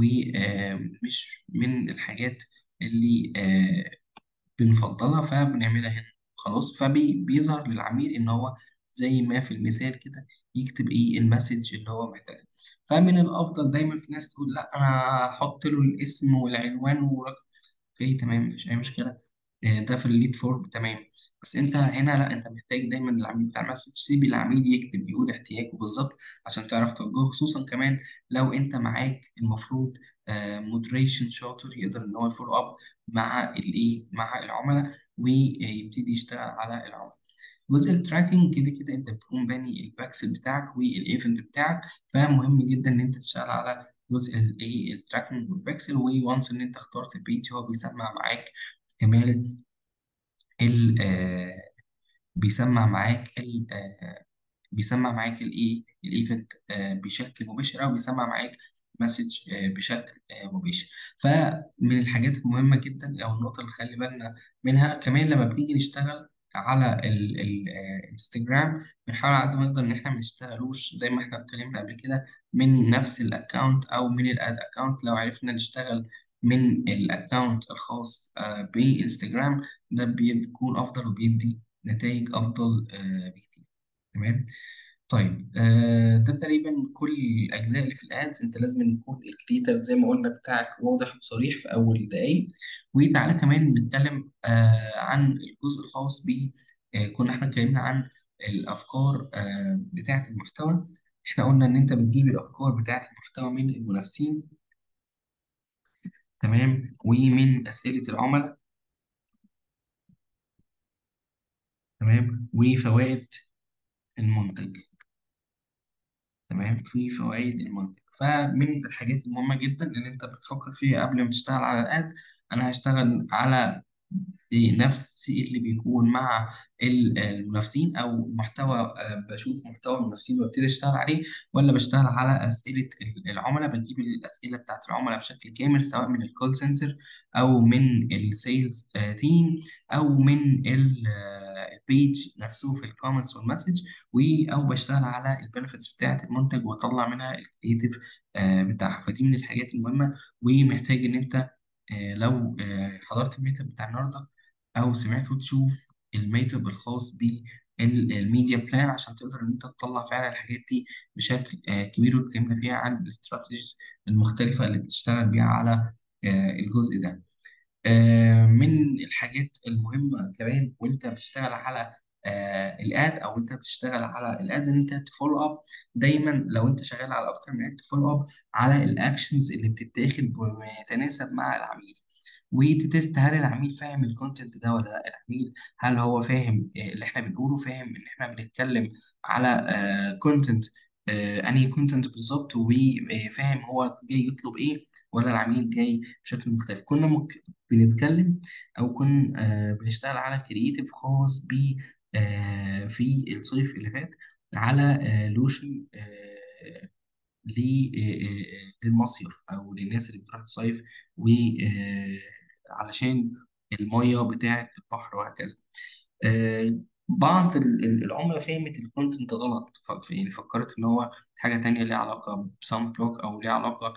ومش من الحاجات اللي آه، بنفضلها فبنعملها هنا خلاص فبيظهر للعميل ان هو زي ما في المثال كده يكتب ايه المسج اللي هو محتاجها فمن الافضل دايما في ناس تقول لا انا هحط له الاسم والعنوان ورقم اوكي تمام مفيش اي مشكله آه، ده في الليد فورم تمام بس انت هنا لا انت محتاج دايما العميل بتاع المسج سيب العميل يكتب يقول احتياجه بالظبط عشان تعرف توجهه خصوصا كمان لو انت معاك المفروض مودريشن شاطر يقدر ان هو يفولو اب مع الايه مع العملاء ويبتدي يشتغل على العملاء جزء التراكنج كده كده انت بتكون باني الباكسل بتاعك والايفنت بتاعك فمهم جدا ان انت تشتغل على جزء الايه التراكنج والباكسل وونس ان انت اخترت البيج هو بيسمع معاك كمان ال آه، بيسمع معاك ال آه، بيسمع معاك الايه الايفنت آه، بشكل مباشر او بيسمع معاك مسج آه، بشكل آه، مباشر فمن الحاجات المهمه جدا او النقطه اللي خلي بالنا منها كمان لما بنيجي نشتغل على ال- ال- آه، الانستجرام بنحاول على قد ما نقدر ان احنا ما نشتغلوش زي ما احنا اتكلمنا قبل كده من نفس الاكونت او من الاد اكونت لو عرفنا نشتغل من الاكونت الخاص آه، بانستجرام ده بيكون افضل وبيدي نتائج افضل آه، بكتير تمام طيب آه ده تقريبا كل الاجزاء اللي في الادز انت لازم يكون الكريتيف زي ما قلنا بتاعك واضح وصريح في اول دقايق وتعالى كمان نتكلم آه عن الجزء الخاص ب آه كنا احنا اتكلمنا عن الافكار آه بتاعه المحتوى احنا قلنا ان انت بتجيب الافكار بتاعه المحتوى من المنافسين تمام ومن اسئله العملاء تمام وفوائد المنتج تمام في فوائد المنتج فمن الحاجات المهمة جدا اللي انت بتفكر فيها قبل ما تشتغل على الاد انا هشتغل على نفس اللي بيكون مع ال- المنافسين او محتوى آه، بشوف محتوى المنافسين وابتدي اشتغل عليه ولا بشتغل على اسئله ال- العملاء بجيب الاسئله بتاعت العملاء بشكل كامل سواء من الكول سنتر او من السيلز تيم او من البيج نفسه في الكومنتس والمسج و او بشتغل على البنفيتس بتاعت المنتج واطلع منها الكريتيف بتاعها فدي من الحاجات المهمه ومحتاج ان انت آه، لو آه، حضرت الميت اب بتاع النهارده او سمعته تشوف الميت اب الخاص بالميديا بلان عشان تقدر ان انت تطلع فعلا الحاجات دي بشكل آه، كبير واتكلمنا فيها عن الاستراتيجيز المختلفه اللي بتشتغل بيها على آه، الجزء ده آه، من الحاجات المهمه كمان وانت بتشتغل على الاد او انت بتشتغل على الادز ان انت تفولو اب دايما لو انت شغال على اكتر من اد تفولو اب على الاكشنز اللي بتتاخد بما يتناسب مع العميل وتتست هل العميل فاهم الكونتنت ده ولا لا العميل هل هو فاهم آه، اللي احنا بنقوله فاهم ان احنا بنتكلم على كونتنت انهي كونتنت بالظبط وفاهم هو جاي يطلب ايه ولا العميل جاي بشكل مختلف كنا مك... بنتكلم او كنا آه، بنشتغل على كرييتيف خاص ب آه، في الصيف اللي فات على آه، لوشن آه، ل- آه، آه، للمصيف او للناس اللي بتروح تصيف وعلشان المية بتاعة البحر وهكذا آه، بعض ال- ال- العملاء فهمت الكونتنت غلط ف- ف- يعني فكرت ان هو حاجة تانية ليها علاقة بسان بلوك او ليها علاقة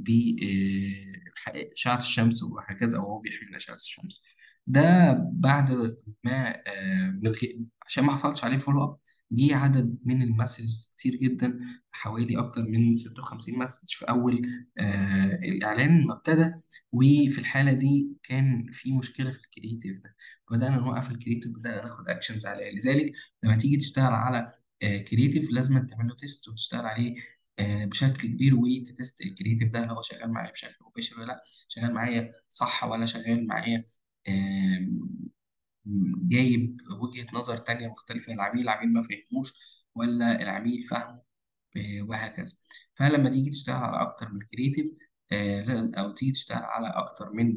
بأشعة الشمس وهكذا او هو بيحمي من أشعة الشمس ده بعد ما آه، من غير- عشان ما حصلش عليه فولو اب جه عدد من المسجز كتير جدا حوالي أكتر من 56 مسج في أول آه الإعلان ما ابتدى وفي الحالة دي كان في مشكلة في الكرييتيف ده بدأنا نوقف الكرييتيف بدأنا ناخد أكشنز عليه لذلك لما تيجي تشتغل على آه كرييتيف لازم تعمل له تيست وتشتغل عليه آه بشكل كبير وتتست الكرييتيف ده هل هو شغال معايا بشكل مباشر ولا لا شغال معايا صح ولا شغال معايا آه جايب وجهة نظر تانية مختلفة للعميل العميل ما فهموش ولا العميل فاهمه آه، وهكذا فلما تيجي تشتغل على أكتر من كرييتيف أو تيجي تشتغل على أكتر من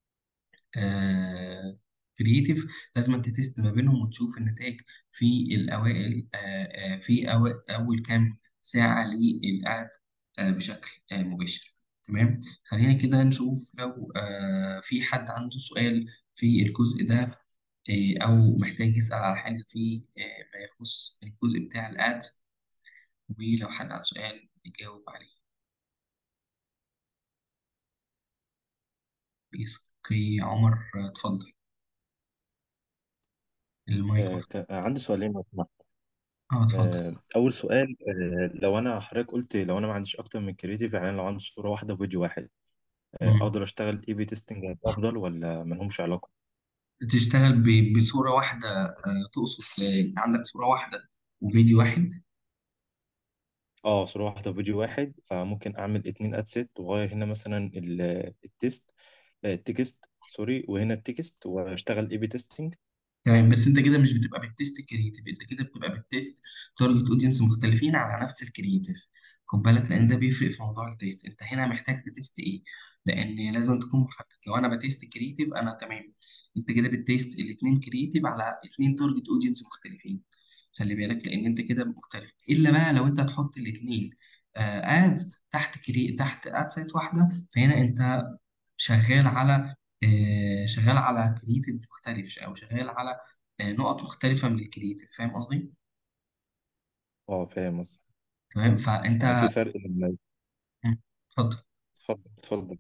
كرييتيف لازم تتست ما بينهم وتشوف النتائج في الأوائل آه، آه، في أو- أول كام ساعة للقعد آه، بشكل آه، مباشر تمام خلينا كده نشوف لو آه، في حد عنده سؤال في الجزء ده آه، أو محتاج يسأل على حاجة في آه، ما يخص الجزء بتاع الأدز ولو حد عنده سؤال نجاوب عليه بيس اوكي عمر آه، اتفضل المايك آه، مفتوح كان- عندي سؤالين لو سمحت. اه اتفضل آه، أول سؤال آه، لو أنا حضرتك قلت لو أنا ما عنديش أكتر من كريتيف يعني لو عندي صورة واحدة وفيديو واحد آه، مم. أقدر أشتغل إي بي تيستنج أفضل ولا ملهمش علاقة؟ تشتغل ب- بصورة واحدة آه، تقصد آه، انت عندك صورة واحدة وفيديو واحد أه صورة واحدة وفيديو واحد فممكن أعمل اتنين أد سيت وأغير هنا مثلا ال- التست آه، التكست سوري وهنا التكست وأشتغل إي بي تيستنج تمام بس انت كده مش بتبقى بتست كرييتيف انت كده بتبقى بتست تارجت اودينس مختلفين على نفس الكرييتيف خد بالك لان ده بيفرق في موضوع التيست انت هنا محتاج تتست ايه لان لازم تكون محدد لو انا بتست كرييتيف انا تمام انت كده بتست الاثنين كرييتيف على اثنين تارجت اودينس مختلفين خلي بالك لان انت كده مختلف الا بقى لو انت تحط الاثنين ادز تحت كري تحت اد سايت واحده فهنا انت شغال على آه، شغال على كرييتيف مختلف او شغال على آه، نقط مختلفه من الكرييتيف فاهم قصدي؟ أه فاهم قصدي. تمام يعني فانت في فرق لما مم، اتفضل اتفضل اتفضل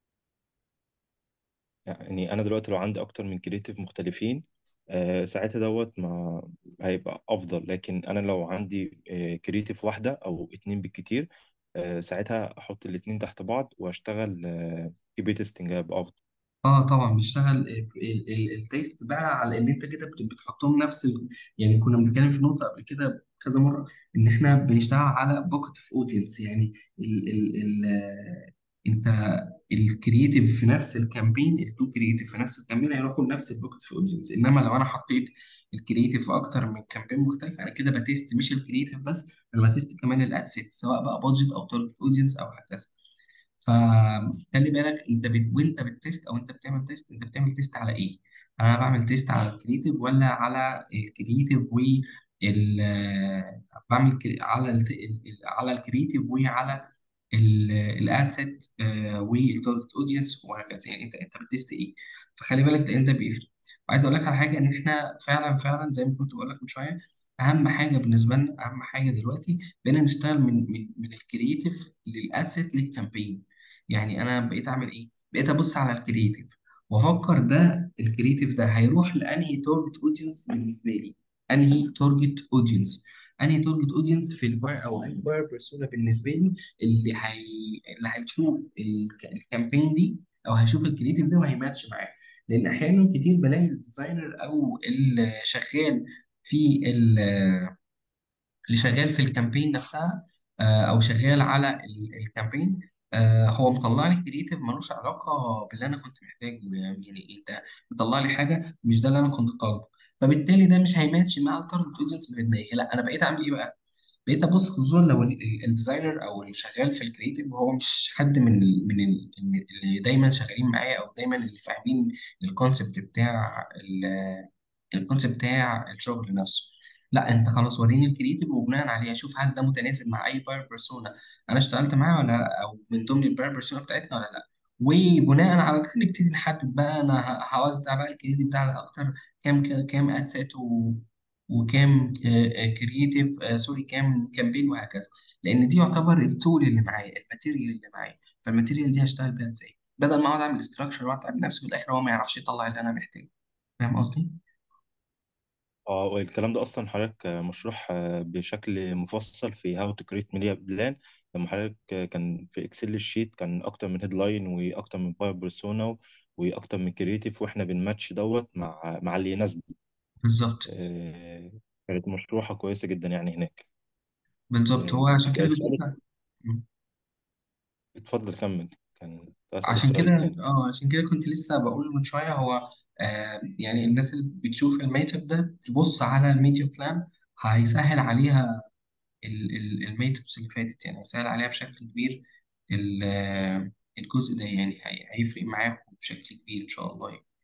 يعني انا دلوقتي لو عندي اكتر من كرييتيف مختلفين آه، ساعتها دوت ما هيبقى افضل لكن انا لو عندي كرييتيف واحده او اتنين بالكتير آه، ساعتها احط الاتنين تحت بعض واشتغل اي بي تيستنج هيبقى افضل اه طبعا بيشتغل ال- ال- ال- التيست بقى على ان انت كده بت- بتحطهم نفس ال... يعني كنا بنتكلم في نقطه قبل كده كذا مره ان احنا بنشتغل على بوكت اوف اودينس يعني ال ال ال آه، انت الكرييتيف في نفس الكامبين التو كرييتيف في نفس الكامبين هيروحوا لنفس البوكت اوف اودينس انما لو انا حطيت الكرييتيف في اكتر من كامبين مختلف انا كده بتيست مش الكرييتيف بس انا بتيست كمان الادسيت سواء بقى بادجت او تارجت اودينس او هكذا فخلي بالك انت بت... وانت بتتست او انت بتعمل تيست انت بتعمل تيست على ايه؟ انا بعمل تيست على الكرييتيف ولا على الكرييتيف و ال بعمل كري... على ال... ال- على الكرييتيف وعلى الاد سيت والتارجت اودينس وهكذا يعني انت انت بتست ايه؟ فخلي بالك لان ده بيفرق وعايز اقول لك على حاجه ان احنا فعلا فعلا زي ما كنت بقول لك من شويه اهم حاجه بالنسبه لنا اهم حاجه دلوقتي بقينا نشتغل من من من الكرييتيف للاد سيت للكامبين يعني انا بقيت اعمل ايه بقيت ابص على الكرييتيف وافكر ده الكرييتيف ده هيروح لانهي تارجت اودينس بالنسبه لي انهي تارجت اودينس انهي تارجت اودينس في الباير او الباير بيرسونا بالنسبه لي اللي هي اللي هيشوف الك- الكامبين دي او هيشوف الكرييتيف ده وهيماتش معاه لان احيانا كتير بلاقي الديزاينر او اللي شغال في ال- اللي شغال في الكامبين نفسها آه، او شغال على ال- الكامبين آه، هو مطلع لي كرييتيف ملوش علاقه باللي انا كنت محتاجه يعني يعني انت مطلع لي حاجه مش ده اللي انا كنت طالبه فبالتالي ده مش هيماتش مع التارجت اودينس اللي في دماغي لا انا بقيت اعمل ايه بقى بقيت ابص خصوصا لو ال- ال- الديزاينر او اللي شغال في الكرييتيف هو مش حد من ال من ال اللي دايما شغالين معايا او دايما اللي فاهمين الكونسبت بتاع الكونسيبت بتاع الشغل نفسه لا انت خلاص وريني الكرييتيف وبناء عليه اشوف هل ده متناسب مع اي باير بيرسونا انا اشتغلت معاه ولا لا او من ضمن الباير بيرسونا بتاعتنا ولا لا وبناء على ده نبتدي نحدد بقى انا ه- هوزع بقى الكرييتيف ده على اكتر كام كام اد سيت و... وكام كرييتيف سوري كام كامبين وهكذا لان دي يعتبر التول اللي معايا الماتيريال اللي معايا فالماتيريال دي هشتغل بيها ازاي بدل ما اقعد اعمل استراكشر واقعد نفسي في الاخر هو ما يعرفش يطلع اللي انا محتاجه فاهم قصدي؟ اه والكلام ده اصلا حضرتك آه، مشروح آه، بشكل مفصل في هاو تو كريت ميديا بلان لما حضرتك آه، كان في اكسل الشيت كان اكتر من هيدلاين واكتر من باور بيرسونا واكتر من كرييتيف واحنا بنماتش دوت مع مع اللي يناسبه بالظبط آه، كانت مشروحة كويسة جدا يعني هناك بالظبط هو آه، عشان كده كنت السؤال لسه اتفضل كمل كان أسأل عشان السؤال كده التاني اه عشان كده كنت لسه بقول من شويه هو آه يعني الناس اللي بتشوف الميتب ده تبص على الميديا بلان هيسهل عليها ال- ال- الميتبس اللي فاتت يعني هيسهل عليها بشكل كبير ال- آه، الجزء ده يعني هي- هيفرق معاكم بشكل كبير ان شاء الله يعني.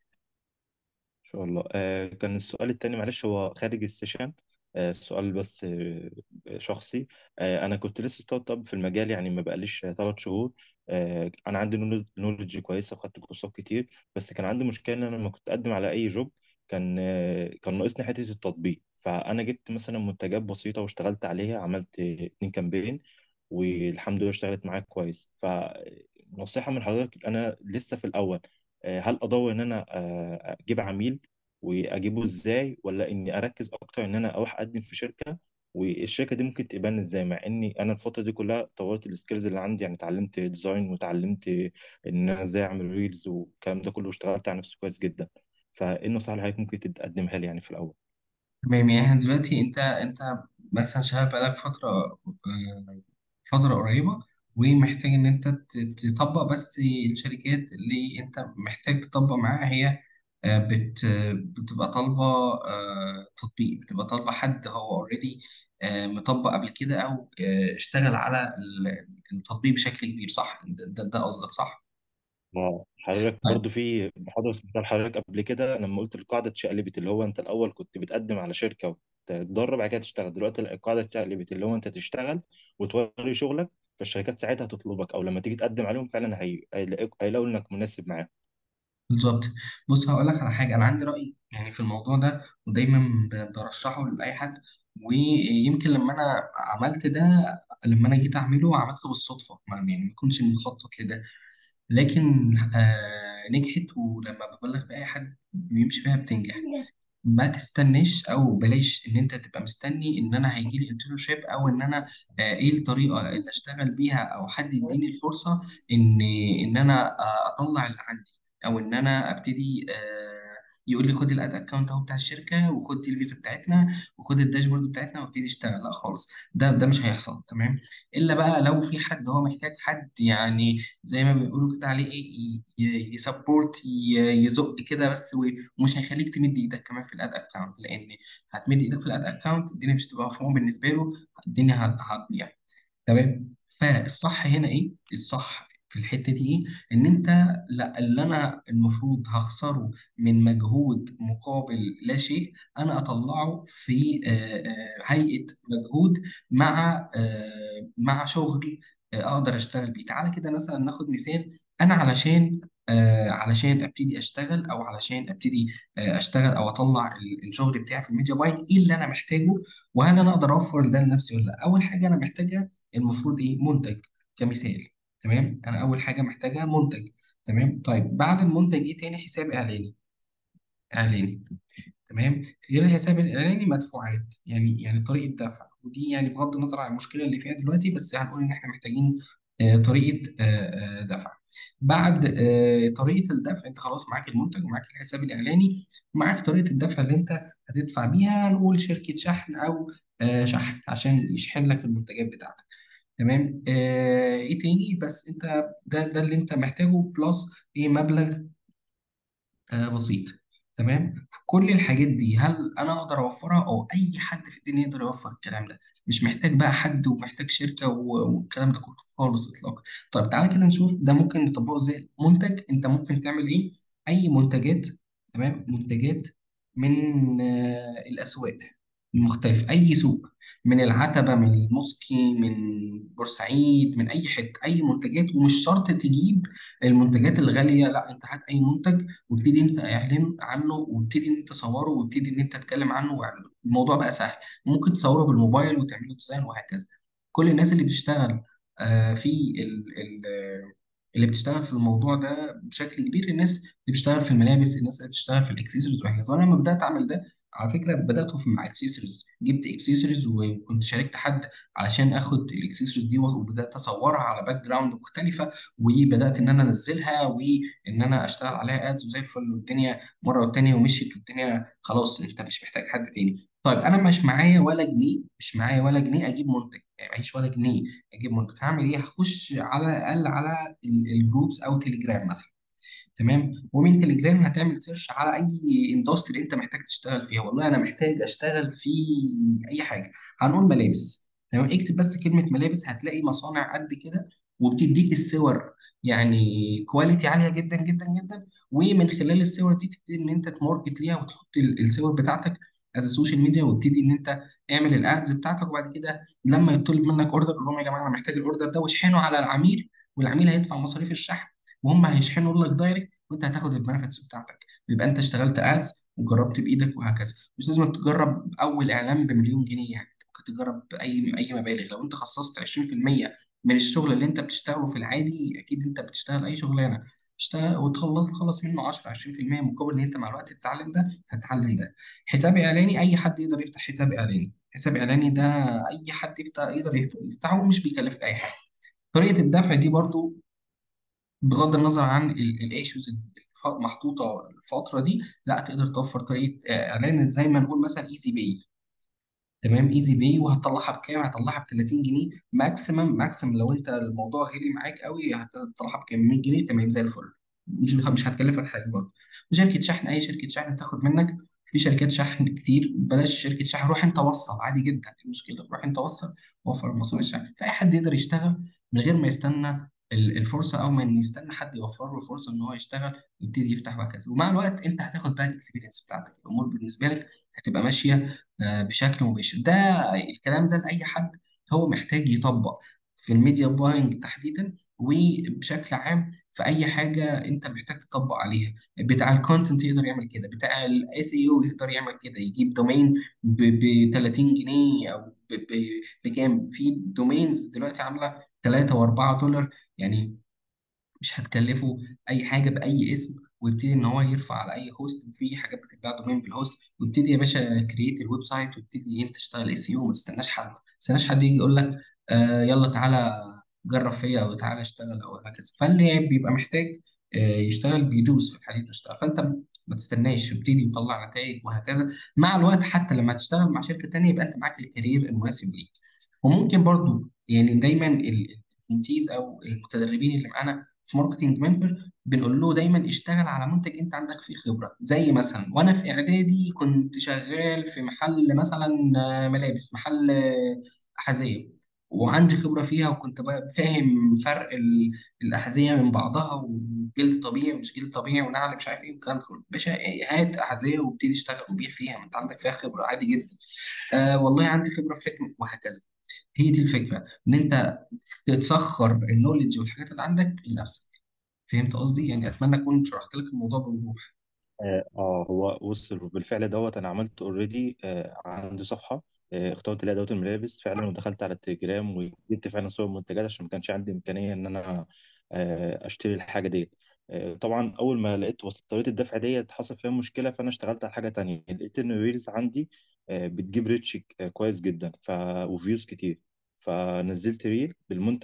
إن شاء الله آه كان السؤال التاني معلش هو خارج السيشن آه سؤال بس آه شخصي آه أنا كنت لسه ستارت أب في المجال يعني ما بقاليش ثلاث شهور آه أنا عندي نولج كويسة وخدت كورسات كتير بس كان عندي مشكلة إن أنا لما كنت أقدم على أي جوب كان آه كان ناقصني حتة التطبيق فأنا جبت مثلا منتجات بسيطة واشتغلت عليها عملت اتنين كامبين والحمد لله اشتغلت معاك كويس فنصيحة من حضرتك أنا لسه في الأول آه، هل ادور ان انا آه، اجيب عميل واجيبه ازاي ولا اني اركز اكتر ان انا اروح اقدم في شركه والشركه دي ممكن تبان ازاي مع اني انا الفتره دي كلها طورت السكيلز اللي عندي يعني اتعلمت ديزاين وتعلمت ان انا ازاي اعمل ريلز والكلام ده كله واشتغلت على نفسي كويس جدا فايه النصائح اللي حضرتك ممكن تقدمها لي يعني في الاول تمام يعني احنا دلوقتي انت انت مثلا شغال بقالك فترة آه، فترة قريبة ومحتاج ان انت ت- تطبق بس الشركات اللي انت محتاج تطبق معاها هي آه، بت بتبقى طالبة آه، تطبيق بتبقى طالبة حد هو اوريدي مطبق قبل كده او آه، اشتغل على ال- التطبيق بشكل كبير صح ده ده ده قصدك صح؟ اه حضرتك طيب برضو في محاضرة سمعتها لحضرتك قبل كده لما قلت القاعدة اتشقلبت اللي هو انت الأول كنت بتقدم على شركة وتتدرب بعد كده تشتغل دلوقتي لا، القاعدة اتشقلبت اللي هو انت تشتغل وتوري شغلك فالشركات ساعتها هتطلبك أو لما تيجي تقدم عليهم فعلا هي... هيلاقوك- هيلاقوا إنك مناسب معاهم بالظبط بص هقول لك على حاجه انا عندي راي يعني في الموضوع ده ودايما ب- برشحه لاي حد ويمكن لما انا عملت ده لما انا جيت اعمله عملته بالصدفه ما يعني ما كنتش مخطط لده لكن آه نجحت ولما ببلغ باي حد بيمشي فيها بتنجح ما تستناش او بلاش ان انت تبقى مستني ان انا هيجي لي انترنشيب او ان انا آه، ايه الطريقه اللي اشتغل بيها او حد يديني الفرصه ان ان انا آه، اطلع اللي عندي او ان انا ابتدي آه، يقول لي خد الاد اكونت اهو بتاع الشركه وخد دي الفيزا بتاعتنا وخد الداشبورد بتاعتنا وابتدي اشتغل لا خالص ده ده مش هيحصل تمام الا بقى لو في حد هو محتاج حد يعني زي ما بيقولوا كده عليه ايه يسبورت يزق كده بس ومش هيخليك تمد ايدك كمان في الاد اكونت لان هتمد ايدك في الاد اكونت الدنيا مش هتبقى مفهومه بالنسبه له الدنيا هت- هتضيع تمام فالصح هنا ايه الصح في الحته دي ايه ان انت لا اللي انا المفروض هخسره من مجهود مقابل لا شيء انا اطلعه في آه، آه، هيئه مجهود مع آه، مع شغل آه، اقدر اشتغل بيه تعالى كده مثلا ناخد مثال انا علشان آه، علشان ابتدي اشتغل او علشان ابتدي آه، اشتغل او اطلع ال- الشغل بتاعي في الميديا باينج ايه اللي انا محتاجه وهل انا اقدر اوفر ده لنفسي ولا لا اول حاجه انا محتاجها المفروض ايه منتج كمثال تمام انا اول حاجه محتاجها منتج تمام طيب بعد المنتج ايه تاني حساب اعلاني اعلاني تمام غير الحساب الاعلاني مدفوعات يعني يعني طريقه دفع ودي يعني بغض النظر عن المشكله اللي فيها دلوقتي بس هنقول ان احنا محتاجين آه، طريقه آه، آه، دفع بعد آه، طريقه الدفع انت خلاص معاك المنتج ومعاك الحساب الاعلاني ومعاك طريقه الدفع اللي انت هتدفع بيها نقول شركه شحن او آه، شحن عشان يشحن لك المنتجات بتاعتك تمام آه، ايه تاني بس انت ده ده اللي انت محتاجه بلس ايه مبلغ آه بسيط تمام كل الحاجات دي هل انا اقدر اوفرها او اي حد في الدنيا يقدر يوفر الكلام ده مش محتاج بقى حد ومحتاج شركه و- والكلام ده كله خالص اطلاقا طيب تعالى كده نشوف ده ممكن نطبقه ازاي منتج انت ممكن تعمل ايه اي منتجات تمام منتجات من آه الاسواق المختلفة أي سوق من العتبة من الموسكي من بورسعيد من أي حتة أي منتجات ومش شرط تجيب المنتجات الغالية لا أنت هات أي منتج وابتدي انت اعلن عنه وابتدي ان انت تصوره وابتدي ان انت تتكلم عنه واعلنه الموضوع بقى سهل ممكن تصوره بالموبايل وتعمله ديزاين وهكذا كل الناس اللي بتشتغل آه، في ال ال آه، اللي بتشتغل في الموضوع ده بشكل كبير الناس اللي بتشتغل في الملابس الناس اللي بتشتغل في الاكسسوارز وهكذا وانا لما بدات اعمل ده على فكره بدات في مع اكسسوارز جبت اكسسوارز وكنت شاركت حد علشان اخد الاكسسوارز دي وبدات اصورها على باك جراوند مختلفه وبدات ان انا انزلها وان انا اشتغل عليها ادز وزي الفل والدنيا مره والتانيه ومشيت والدنيا خلاص انت مش محتاج حد تاني طيب انا مش معايا ولا جنيه مش معايا ولا جنيه اجيب منتج يعني معيش ولا جنيه اجيب منتج هعمل ايه هخش على الاقل على الجروبس او تليجرام مثلا تمام ومن تليجرام هتعمل سيرش على اي اندستري انت محتاج تشتغل فيها والله انا محتاج اشتغل في اي حاجه هنقول ملابس تمام اكتب بس كلمه ملابس هتلاقي مصانع قد كده وبتديك الصور يعني كواليتي عاليه جدا جدا جدا ومن خلال الصور دي تبتدي ان انت تماركت ليها وتحط ال- الصور بتاعتك از سوشيال ميديا وتبتدي ان انت اعمل الادز بتاعتك وبعد كده لما يطلب منك اوردر قول لهم يا جماعه انا محتاج الاوردر ده واشحنه على العميل والعميل هيدفع مصاريف الشحن وهم هيشحنوا لك دايركت وانت هتاخد البنفيتس بتاعتك يبقى انت اشتغلت ادز وجربت بايدك وهكذا مش لازم تجرب اول اعلان بمليون جنيه يعني أنت ممكن تجرب باي اي مبالغ لو انت خصصت 20% من الشغل اللي انت بتشتغله في العادي اكيد انت بتشتغل اي شغلانه اشتغل وتخلص تخلص منه 10 20% مقابل ان انت مع الوقت تتعلم ده هتتعلم ده حساب اعلاني اي حد يقدر يفتح حساب اعلاني حساب اعلاني ده اي حد يفتح يقدر يفتحه ومش بيكلفك اي حاجه طريقه الدفع دي برضو بغض النظر عن الايشوز محطوطه الفتره دي لا تقدر توفر طريقه آه، اعلان زي ما نقول مثلا ايزي باي تمام ايزي باي وهتطلعها بكام هتطلعها ب 30 جنيه ماكسيمم ماكسيمم لو انت الموضوع غالي معاك قوي هتطلعها بكام 100 جنيه تمام زي الفل مش مش هتكلفك حاجه برضه وشركه شحن اي شركه شحن تاخد منك في شركات شحن كتير بلاش شركه شحن روح انت وصل عادي جدا إيه المشكله روح انت وصل وفر مصاريف الشحن فاي حد يقدر يشتغل من غير ما يستنى ال- الفرصه او ما إن يستنى حد يوفر له الفرصه ان هو يشتغل ويبتدي يفتح وهكذا ومع الوقت انت هتاخد بقى الاكسبيرينس بتاعتك الامور بالنسبه لك هتبقى ماشيه آه، بشكل مباشر ده الكلام ده لأي حد هو محتاج يطبق في الميديا باينج تحديدا وبشكل عام في اي حاجه انت محتاج تطبق عليها بتاع الكونتنت يقدر يعمل كده بتاع الاس اي او يقدر يعمل كده يجيب دومين ب 30 جنيه او ب- ب- بكام في دومينز دلوقتي عامله 3 و4 دولار يعني مش هتكلفه اي حاجه باي اسم ويبتدي ان هو يرفع على اي هوست وفي حاجات بتتباع دومين بالهوست ويبتدي يا باشا كرييت الويب سايت ويبتدي انت تشتغل اس يو ما تستناش حد ما تستناش حد يجي يقول لك آه يلا تعالى جرب فيا او تعالى اشتغل او هكذا فاللي بيبقى محتاج آه يشتغل بيدوس في الحديد ويشتغل فانت ما تستناش يبتدي يطلع نتائج وهكذا مع الوقت حتى لما تشتغل مع شركه تانيه يبقى انت معاك الكارير المناسب ليك وممكن برضو يعني دايما التيز او المتدربين اللي معانا في ماركتنج منتور بنقول له دايما اشتغل على منتج انت عندك فيه خبره زي مثلا وانا في اعدادي كنت شغال في محل مثلا آه، ملابس محل آه، احذيه وعندي خبره فيها وكنت بقى فاهم فرق ال- الاحذيه من بعضها وجلد طبيعي ومش جلد طبيعي ونعل مش عارف ايه والكلام ده كله باشا هات احذيه وابتدي اشتغل وبيع فيها ما انت عندك فيها خبره عادي جدا آه والله عندي خبره في حكمه وهكذا هي دي الفكره ان انت تسخر النولج والحاجات اللي عندك لنفسك فهمت قصدي يعني اتمنى اكون شرحت لك الموضوع بوضوح اه آه، هو وصل بالفعل دوت انا عملت اوريدي آه عندي صفحه آه اخترت لها ادوات الملابس فعلا ودخلت على التليجرام وجبت فعلا صور منتجات عشان ما كانش عندي امكانيه ان انا آه اشتري الحاجه دي آه طبعا اول ما لقيت وصلت طريقه الدفع ديت حصل فيها مشكله فانا اشتغلت على حاجه تانية لقيت ان الريلز عندي آه بتجيب ريتش آه كويس جدا ف وفيوز كتير فنزلت ريل بالمنتج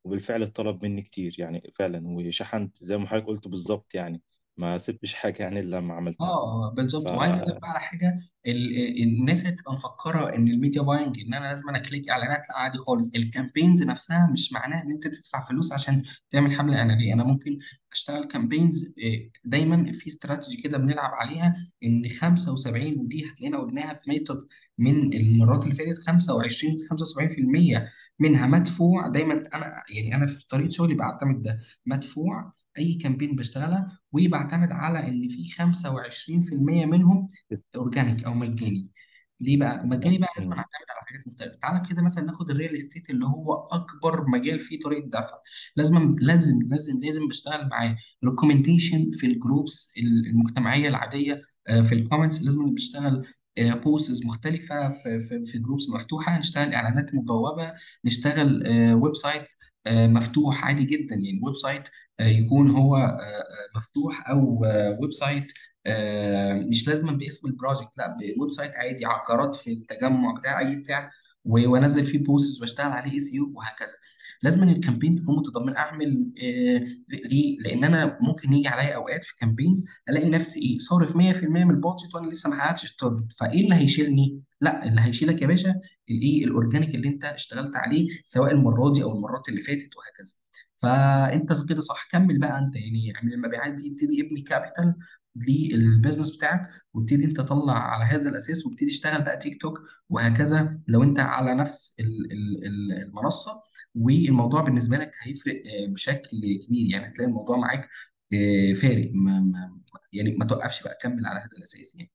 وبالفعل الطلب مني كتير يعني فعلا وشحنت زي ما حضرتك قلت بالظبط يعني ما سبتش حاجة يعني إلا لما عملتها اه ف بالظبط وعايز اقول لك بقى على حاجه ال- ال- الناس هتبقى مفكره ان الميديا باينج ان انا لازم انا اكليك اعلانات لا عادي خالص الكامبينز نفسها مش معناها ان انت تدفع فلوس عشان تعمل حمله اعلانيه انا ممكن اشتغل كامبينز دايما في استراتيجي كده بنلعب عليها ان 75 ودي هتلاقينا قلناها في ميثود من المرات اللي فاتت 25 75% منها مدفوع دايما انا يعني انا في طريقه شغلي بعتمد ده مدفوع اي كامبين بشتغلها وبعتمد على ان في 25% منهم اورجانيك او مجاني ليه بقى؟ مجاني بقى لازم مم. نعتمد على حاجات مختلفه، تعالى كده مثلا ناخد الريال استيت اللي هو اكبر مجال فيه طريقه دفع، لازم لازم لازم لازم بشتغل معاه ريكومنديشن في الجروبس المجتمعيه العاديه آه، في الكومنتس لازم بشتغل بوستز مختلفة في في في جروبس مفتوحة نشتغل إعلانات مبوبة نشتغل ويب سايت مفتوح عادي جدا يعني ويب سايت آه، يكون هو آه، آه، مفتوح او آه، ويب سايت آه، مش لازما باسم البروجكت لا بويب سايت عادي عقارات في التجمع بتاع اي بتاع و- وانزل فيه بوستس واشتغل عليه اس يو وهكذا لازم الكامبين تكون متضمن اعمل آه ليه؟ لان انا ممكن يجي عليا اوقات في كامبينز الاقي نفسي ايه صارف 100% من البادجت وانا لسه ما حققتش التارجت فايه اللي هيشيلني؟ لا اللي هيشيلك يا باشا الايه الاورجانيك اللي انت اشتغلت عليه سواء المره دي او المرات اللي فاتت وهكذا فانت كده صح كمل بقى انت يعني اعمل المبيعات دي ابتدي ابني كابيتال للبيزنس بتاعك وابتدي انت تطلع على هذا الاساس وابتدي اشتغل بقى تيك توك وهكذا لو انت على نفس ال- ال- ال- المنصه والموضوع بالنسبه لك هيفرق آه، بشكل كبير يعني هتلاقي الموضوع معاك آه، فارق ما ما يعني ما توقفش بقى كمل على هذا الاساس يعني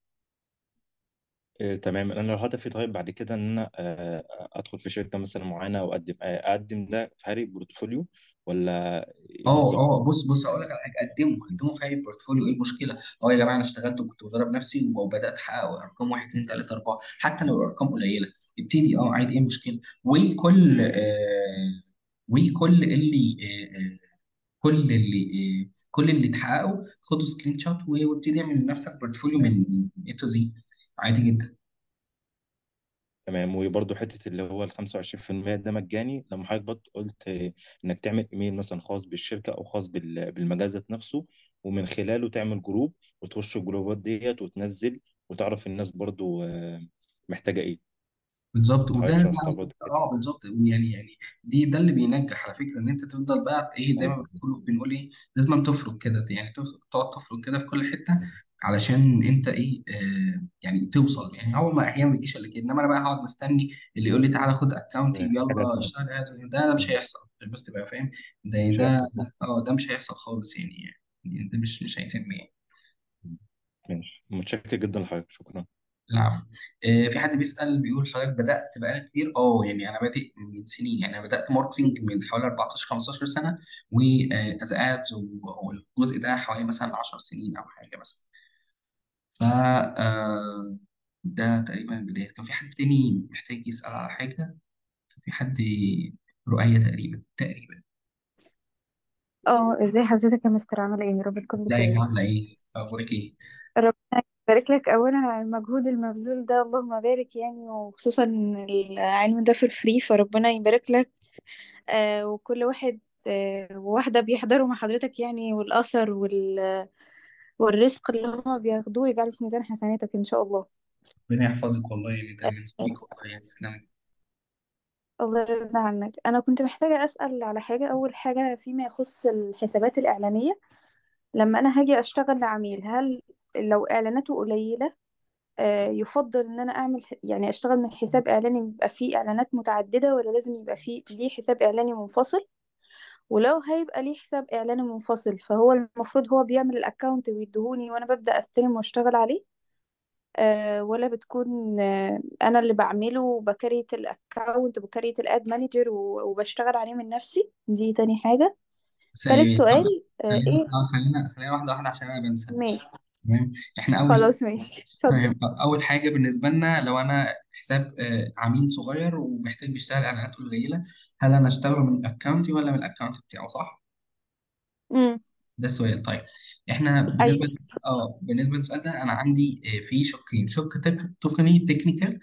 إيه تمام انا لو هدفي طيب بعد كده ان انا آه، ادخل في شركه مثلا معينه واقدم آه، اقدم ده في هاري بورتفوليو ولا ايه اه اه بالظبط بص بص اقول لك على حاجه قدمه قدمه في اي بورتفوليو ايه المشكله؟ اه يا جماعه انا اشتغلت وكنت بدرب نفسي وبدات احقق ارقام 1 2 3 4 حتى لو الارقام قليله ابتدي اه عادي ايه المشكله؟ وكل آه وكل اللي آه آه، كل اللي آه كل اللي تحققه خده سكرين شوت وابتدي اعمل لنفسك بورتفوليو من اي تو زي عادي جدا تمام وبرضه حته اللي هو ال 25% ده مجاني لما حضرتك برضه قلت آه، انك تعمل ايميل مثلا خاص بالشركه او خاص بال- بالمجال ذات نفسه ومن خلاله تعمل جروب وتخش الجروبات ديت وتنزل وتعرف الناس برضه آه، محتاجه ايه بالظبط وده حضرتك ده شرحتها برضه اه بالظبط يعني يعني دي ده اللي بينجح على فكره ان انت تفضل بقى ايه زي ما ايوه بنقول بنقول ايه لازم تفرق كده يعني تف- تقعد تفرق كده في كل حته علشان انت ايه آه يعني توصل يعني هو ما احيانا ما بيجيش الا كده انما انا بقى هقعد مستني اللي يقول لي تعالى خد اكونتي آه، حاجات يلا اشتغل ad. ده ده مش هيحصل بس تبقى فاهم ده مش ده هيحصل اه ده مش هيحصل خالص يعني يعني ده مش مش هيتم يعني ماشي متشكر جدا لحضرتك شكرا العفو آه، في حد بيسأل بيقول حضرتك بدأت بقى كتير اه يعني انا بادئ من سنين يعني انا بدأت ماركتنج من حوالي 14 15 سنة واز ادز والجزء ده حوالي مثلا 10 سنين او حاجة مثلا ف آه، ده تقريبا البداية كان في حد تاني محتاج يسأل على حاجة كان في حد رؤية تقريبا تقريبا اه ازاي حضرتك يا مستر عامل ايه يا رب تكون ازيك بخير عاملة ايه؟ اخبارك ايه؟ ربنا يبارك لك اولا على المجهود المبذول ده اللهم بارك يعني وخصوصا إن العلم ده في فري فربنا يبارك لك آه وكل واحد آه وواحدة بيحضروا مع حضرتك يعني والأثر وال والرزق اللي هما بياخدوه يجعله في ميزان حسناتك إن شاء الله ربنا يحفظك والله يعني ده من ذوقك والله يعني تسلمي الله يرضى عنك أنا كنت محتاجة أسأل على حاجة أول حاجة فيما يخص الحسابات الإعلانية لما أنا هاجي أشتغل لعميل هل لو إعلاناته قليلة آه، يفضل ان انا اعمل يعني اشتغل من حساب اعلاني بيبقى فيه اعلانات متعدده ولا لازم يبقى فيه ليه حساب اعلاني منفصل ولو هيبقى ليه حساب اعلاني منفصل فهو المفروض هو بيعمل الاكونت ويديهوني وانا ببدا استلم واشتغل عليه أه ولا بتكون أه انا اللي بعمله وبكريت الاكونت وبكريت الاد مانجر وبشتغل عليه من نفسي دي تاني حاجه بس تالت آه، سؤال أه خلينا ايه اه خلينا خلينا واحدة واحدة عشان انا بنسى ماشي تمام احنا اول خلاص ماشي اتفضل تمام اول حاجه بالنسبه لنا لو انا حساب آه، عميل صغير ومحتاج بيشتغل اعلانات قليله هل انا اشتغله من اكونتي ولا من الاكونت بتاعه صح ده السؤال طيب احنا ايوه بالنسبه اه بالنسبه للسؤال ده انا عندي آه، في شقين شق تك- تقني تكنيكال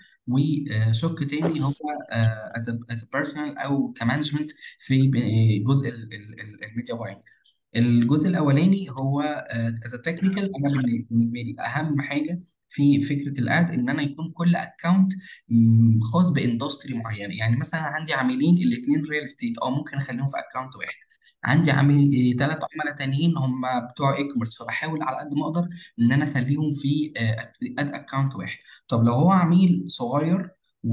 وشق تاني هو از از بيرسونال او كمانجمنت في ب- جزء الميديا باينج الجزء الاولاني هو از تكنيكال انا بالن- بالنسبه لي اهم حاجه في فكره الاد ان انا يكون كل اكونت خاص باندستري معينه يعني مثلا عندي عاملين الاثنين ريل استيت اه ممكن اخليهم في اكونت واحد عندي عامل ثلاث عملاء تانيين هم بتوع اي كوميرس فبحاول على قد ما اقدر ان انا اخليهم في اد اكونت واحد طب لو هو عميل صغير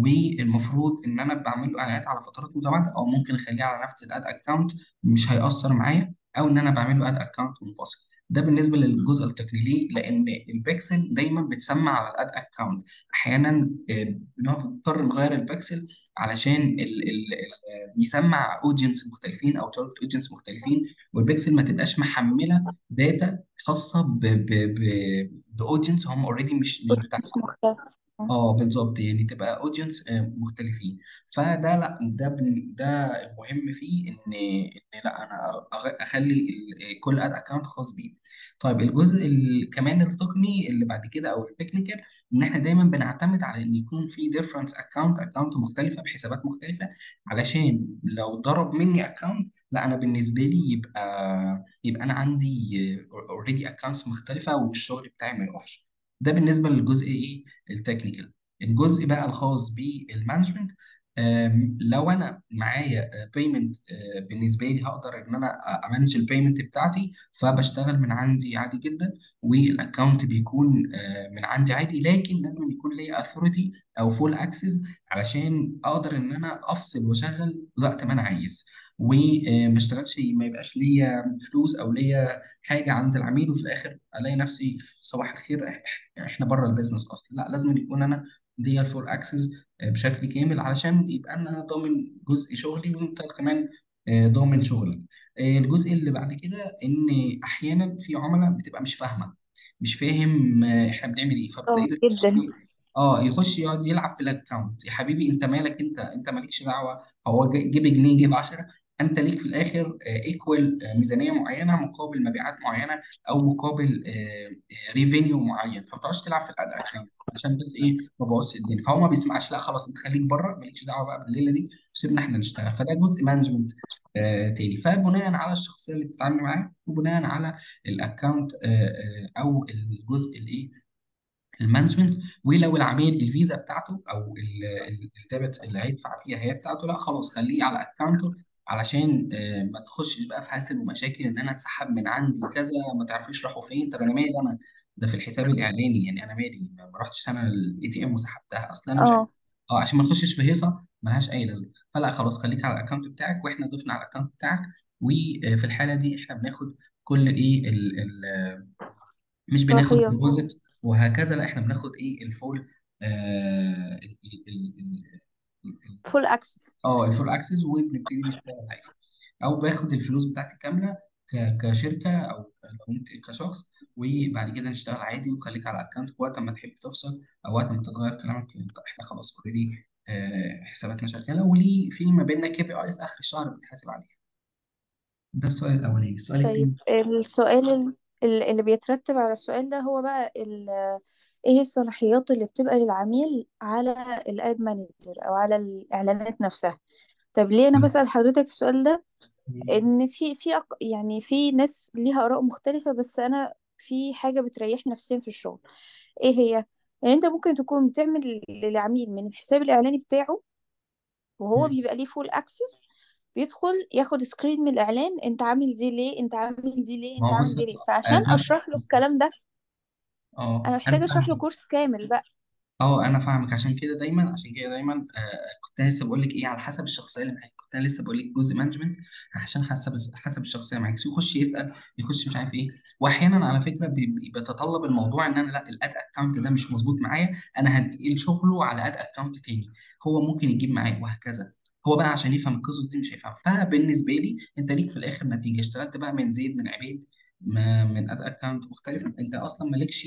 والمفروض ان انا بعمل له اعلانات على فترات متباعده او ممكن اخليه على نفس الاد اكونت مش هيأثر معايا او ان انا بعمل له اد اكونت منفصل ده بالنسبه للجزء التقني ليه؟ لان البكسل دايما بتسمع على الاد اكونت احيانا آه، بنضطر نغير البكسل علشان ال ال ال يسمع اودينس مختلفين او تارجت اودينس مختلفين والبكسل ما تبقاش محمله داتا خاصه ب ب ب باودينس هم اوريدي مش مش بتاع أوتيس مختلف اه بالظبط يعني تبقى اودينس مختلفين فده لا ده بن- ده المهم فيه ان ان لا انا أغ- اخلي ال- كل اد اكونت خاص بيه طيب الجزء ال- كمان التقني اللي بعد كده او التكنيكال ان احنا دايما بنعتمد على ان يكون في ديفرنس اكونت اكونت مختلفه بحسابات مختلفه علشان لو ضرب مني اكونت لا انا بالنسبه لي يبقى يبقى انا عندي اوريدي اكونتس مختلفه والشغل بتاعي ما يقفش ده بالنسبه للجزء ايه التكنيكال الجزء بقى الخاص بالمانجمنت آم، لو انا معايا بيمنت بالنسبه لي هقدر ان انا امانج البيمنت بتاعتي فبشتغل من عندي عادي جدا والاكونت بيكون آه، من عندي عادي لكن لازم يكون ليا اثوريتي او فول اكسس علشان اقدر ان انا افصل واشغل وقت ما انا عايز وما اشتغلش ما يبقاش ليا فلوس او ليا حاجه عند العميل وفي الاخر الاقي نفسي في صباح الخير إح- احنا بره البيزنس اصلا لا لازم يكون انا ليا الفول اكسس بشكل كامل علشان يبقى انا ضامن جزء شغلي وانت كمان آه، ضامن شغلك آه، الجزء اللي بعد كده ان احيانا في عملاء بتبقى مش فاهمه مش فاهم آه، احنا بنعمل ايه اه فبتلاقيه جدا اه يخش يقعد يلعب في الاكونت يا حبيبي انت مالك انت انت مالكش دعوه هو ج- جيب جنيه جيب 10 انت ليك في الاخر ايكوال ميزانيه معينه مقابل مبيعات معينه او مقابل ريفينيو معين فما تقعدش تلعب في الاد اكونت عشان بس ايه ما بوظش الدنيا فهو ما بيسمعش لا خلاص انت خليك بره مالكش دعوه بقى بالليله دي سيبنا احنا نشتغل فده جزء مانجمنت تاني فبناء على الشخصيه اللي بتتعامل معاه وبناء على الاكونت او الجزء الايه المانجمنت ولو العميل الفيزا بتاعته او ال- ال- الديبت اللي هيدفع فيها هي بتاعته لا خلاص خليه على اكونته علشان آه، ما تخشش بقى في حاسب ومشاكل ان انا اتسحب من عندي كذا ما تعرفيش راحوا فين طب انا مالي انا ده في الحساب الاعلاني يعني انا مالي ما ما رحتش انا الاي تي ام وسحبتها اصلا انا مش عارف اه اه عشان ما نخشش في هيصه ملهاش اي لازمه فلا خلاص خليك على الاكونت بتاعك واحنا ضفنا على الاكونت بتاعك وفي الحاله دي احنا بناخد كل ايه ال ال مش بناخد صلاحيات ديبوزيت وهكذا لا احنا بناخد ايه الفول آه ال- ال- ال- ال- فول اكسس اه الفول اكسس وبنبتدي نشتغل عادي او باخد الفلوس بتاعتي كامله ك- كشركه او لو انت كشخص وبعد كده نشتغل عادي وخليك على اكونت وقت ما تحب تفصل او وقت ما تتغير كلامك طب احنا خلاص اوريدي حساباتنا شغاله وليه في ما بيننا كي بي ايز اخر الشهر بتحاسب عليه ده السؤال الاولاني السؤال طيب الثاني السؤال ال- ال- اللي بيترتب على السؤال ده هو بقى ال- ايه الصلاحيات اللي بتبقى للعميل على الاد مانجر او على الاعلانات نفسها طب ليه انا بسأل حضرتك السؤال ده ان في في أق- يعني في ناس ليها اراء مختلفة بس انا في حاجة بتريحني نفسيا في الشغل ايه هي ان انت ممكن تكون بتعمل للعميل من الحساب الاعلاني بتاعه وهو بيبقى ليه فول اكسس بيدخل ياخد سكرين من الاعلان انت عامل دي ليه انت عامل دي ليه ما انت هو عامل بص دي ليه آه، فعشان ده اشرح له الكلام ده انا اه انا محتاجه اشرح له فاهم كورس كامل بقى اه انا فاهمك عشان كده دايما عشان كده دايما آه كنت لسه بقول لك ايه على حسب الشخصيه اللي معاك كنت أنا لسه بقول لك جزء مانجمنت عشان حسب حسب الشخصيه اللي معاك يخش يسال يخش مش عارف ايه واحيانا على فكره بي- بي- بيتطلب الموضوع ان انا لا الاد اكونت ده مش مظبوط معايا انا هنقل شغله على اد اكونت تاني هو ممكن يجيب معاه وهكذا هو بقى عشان يفهم القصص دي مش هيفهم فبالنسبه لي انت ليك في الاخر نتيجه اشتغلت بقى من زيد من عبيد ما من اد اكونت مختلفه انت اصلا مالكش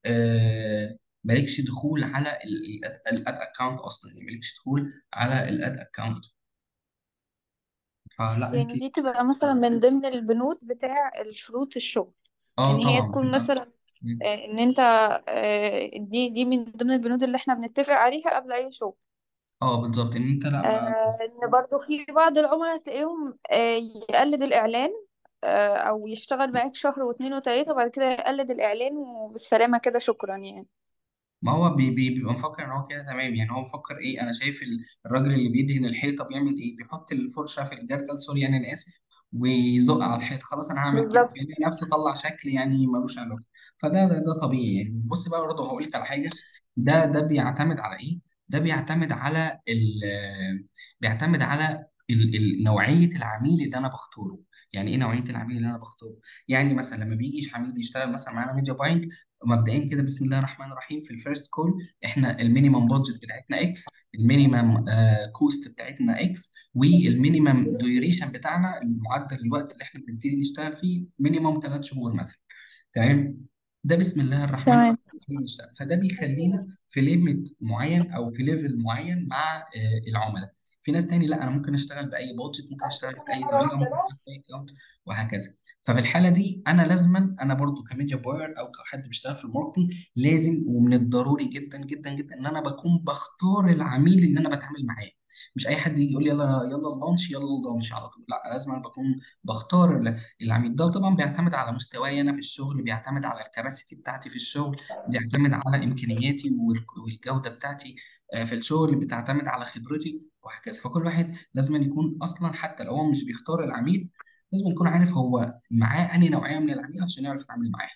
آه مالكش دخول على الاد اكونت اصلا يعني مالكش دخول على الاد اكونت فلا انت يعني دي تبقى مثلا من ضمن البنود بتاع الشروط الشغل اه ان هي طبعا تكون بتبقى مثلا مم. آه، ان انت آه، دي دي من ضمن البنود اللي احنا بنتفق عليها قبل اي شغل اه بالظبط ان انت لا ما آه، ان برضو في بعض العملاء تلاقيهم آه، يقلد الاعلان آه، او يشتغل معاك شهر واتنين وتلاته وبعد كده يقلد الاعلان وبالسلامة كده شكرا يعني ما هو بي بي بيبقى مفكر ان هو كده تمام يعني هو مفكر ايه انا شايف ال- الراجل اللي بيدهن الحيطه بيعمل ايه بيحط الفرشه في الجردل سوري يعني انا اسف ويزق على الحيط خلاص انا هعمل كده بالظبط فيلاقي نفسه طلع شكل يعني ملوش علاقه فده ده, ده طبيعي يعني بص بقى برضه هقول لك على حاجه ده ده بيعتمد على ايه ده بيعتمد على ال بيعتمد على ال ال نوعيه العميل اللي انا بختاره يعني ايه نوعيه العميل اللي انا بختاره يعني مثلا لما بيجي عميل يشتغل مثلا معانا ميديا باينج مبدئيا كده بسم الله الرحمن الرحيم في الفيرست كول احنا المينيمم بادجت بتاعتنا اكس المينيمم كوست بتاعتنا اكس والمينيمم ديوريشن بتاعنا معدل الوقت اللي احنا بنبتدي نشتغل فيه مينيمم ثلاث شهور مثلا تمام ده بسم الله الرحمن تمام الرحيم نشتغل فده بيخلينا في ليميت معين او في ليفل معين مع آه، العملاء في ناس تاني لا انا ممكن اشتغل باي بادجت ممكن اشتغل في اي درجه ممكن اشتغل في اي اكونت وهكذا ففي الحاله دي انا لازما انا برضو كميديا باير او كحد بيشتغل في الماركتنج لازم ومن الضروري جدا جدا جدا ان انا بكون بختار العميل اللي انا بتعامل معاه مش اي حد يجي يقول لي يلا يلا اللانش يلا اللانش على طول لا لازم أنا بكون بختار ال- العميل ده طبعا بيعتمد على مستواي انا في الشغل بيعتمد على الكباسيتي بتاعتي في الشغل بيعتمد على امكانياتي وال- والجوده بتاعتي آه، في الشغل بتعتمد على خبرتي وهكذا فكل واحد لازم يكون اصلا حتى لو هو مش بيختار العميل لازم يكون عارف هو معاه أنهي نوعية من العميل عشان يعرف يتعامل معاها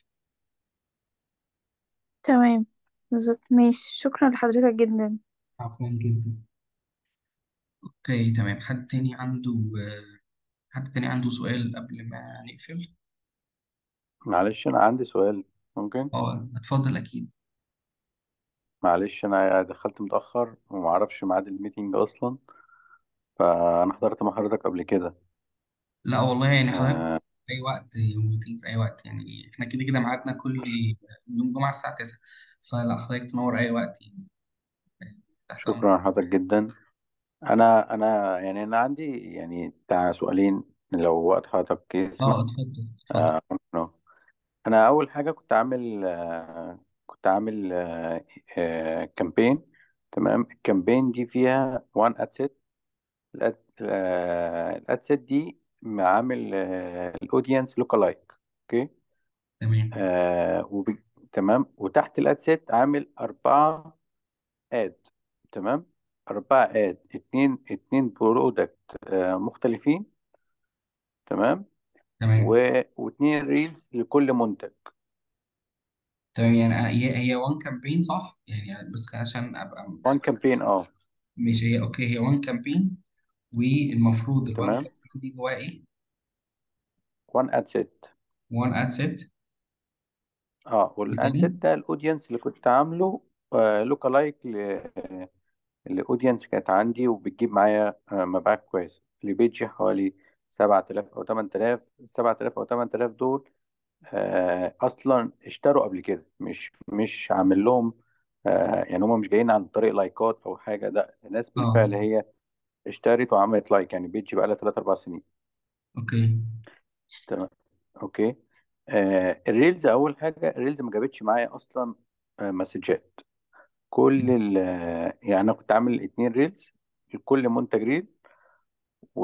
تمام بالظبط ماشي شكرا لحضرتك جدا عفوا جدا اوكي تمام حد تاني عنده آه، حد تاني عنده سؤال قبل ما نقفل معلش انا عندي سؤال ممكن اه اتفضل اكيد معلش انا دخلت متاخر وما اعرفش ميعاد الميتنج اصلا فانا حضرت مع حضرتك قبل كده لا والله يعني حضرتك آه في اي وقت وتيجي في اي وقت يعني احنا كده كده ميعادنا كل يوم جمعة الساعة 9 فلا حضرتك تنور اي وقت يعني تحت امرك شكرا لحضرتك جدا انا انا يعني انا عندي يعني بتاع سؤالين لو وقت حضرتك اه يسمح اتفضل اتفضل آه ممكن أهو. انا اول حاجه كنت عامل آه كنت عامل آه آه كامبين تمام الكامبين دي فيها وان اد الاد آه، الاد سيت دي عامل الاودينس لوك الايك اوكي تمام آه وب... تمام وتحت الاد سيت عامل أربعة اد تمام أربعة اد اتنين اتنين برودكت آه مختلفين تمام و... تمام واتنين ريلز لكل منتج تمام يعني أنا- هي هي وان كامبين صح يعني بس عشان ابقى وان كامبين اه مش هي اوكي هي وان كامبين والمفروض الوان تمام كامبين دي جواها ايه؟ وان اد سيت وان اد سيت اه والاد سيت تاني ده الاودينس اللي كنت عامله آه لوك الايك الاودينس كانت عندي وبتجيب معايا آه، مبيعات كويسه لبيجي حوالي 7000 او 8000 7000 او 8000 دول آه، اصلا اشتروا قبل كده مش مش عامل لهم آه، يعني هم مش جايين عن طريق لايكات او حاجه ده الناس اه بالفعل هي اشترت وعملت لايك يعني بيجي بقى لها 3 4 سنين اوكي تمام اوكي آه، الريلز اول حاجه الريلز ما جابتش معايا اصلا آه، مسجات كل ال يعني انا كنت عامل اتنين ريلز لكل منتج ريل و...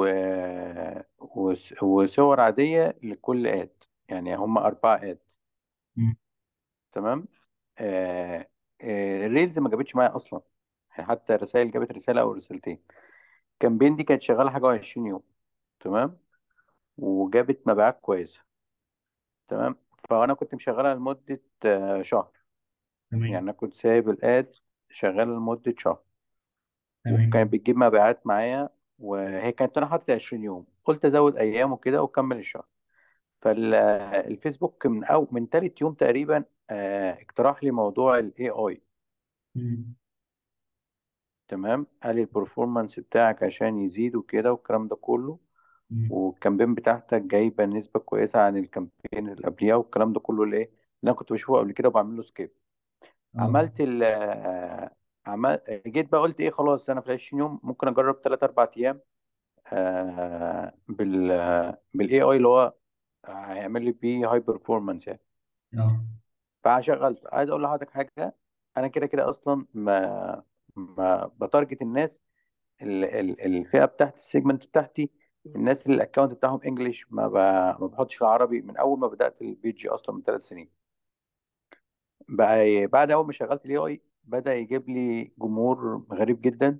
وس- وصور عادية لكل آد يعني هم أربع آد مم. تمام آه... آه... الريلز ما جابتش معايا أصلا يعني حتى الرسائل جابت رسالة أو رسالتين كامبين دي كانت شغالة حاجة وعشرين يوم تمام وجابت مبيعات كويسة تمام فأنا كنت مشغلها لمدة آه، شهر يعني تمام أنا كنت سايب الآد شغالة لمدة شهر وكانت تمام بتجيب مبيعات معايا وهي كانت أنا حاطط 20 يوم قلت أزود أيام وكده وأكمل الشهر فالفيسبوك من أو من تالت يوم تقريبا آه، اقترح لي موضوع الاي اي مم. تمام قال لي البرفورمانس بتاعك عشان يزيد وكده والكلام ده كله مم. والكامبين بتاعتك جايبه نسبه كويسه عن الكامبين اللي قبليها والكلام ده كله اللي ايه اللي انا كنت بشوفه قبل كده وبعمل له سكيب اه عملت ال آه، عمل جيت بقى قلت ايه خلاص انا في ال 20 يوم ممكن اجرب 3 4 ايام آه بال بالاي اي اللي هو هيعمل لي بيه هاي بيرفورمانس يعني اه فشغلت عايز اقول لحضرتك حاجه انا كده كده اصلا ما ما بتارجت الناس ال- ال- الفئه بتاعتي السيجمنت بتاعتي الناس اللي الاكونت بتاعهم انجليش ما ب- ما بحطش العربي من اول ما بدات البيج اصلا من ثلاث سنين بقى بعد اول ما شغلت الاي اي بدا يجيب لي جمهور غريب جدا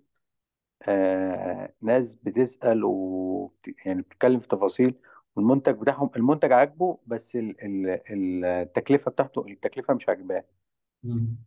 آه ناس بتسال و يعني بتتكلم في تفاصيل والمنتج بتاعهم المنتج عاجبه بس ال- ال- التكلفه بتاعته التكلفه مش عاجباه مم.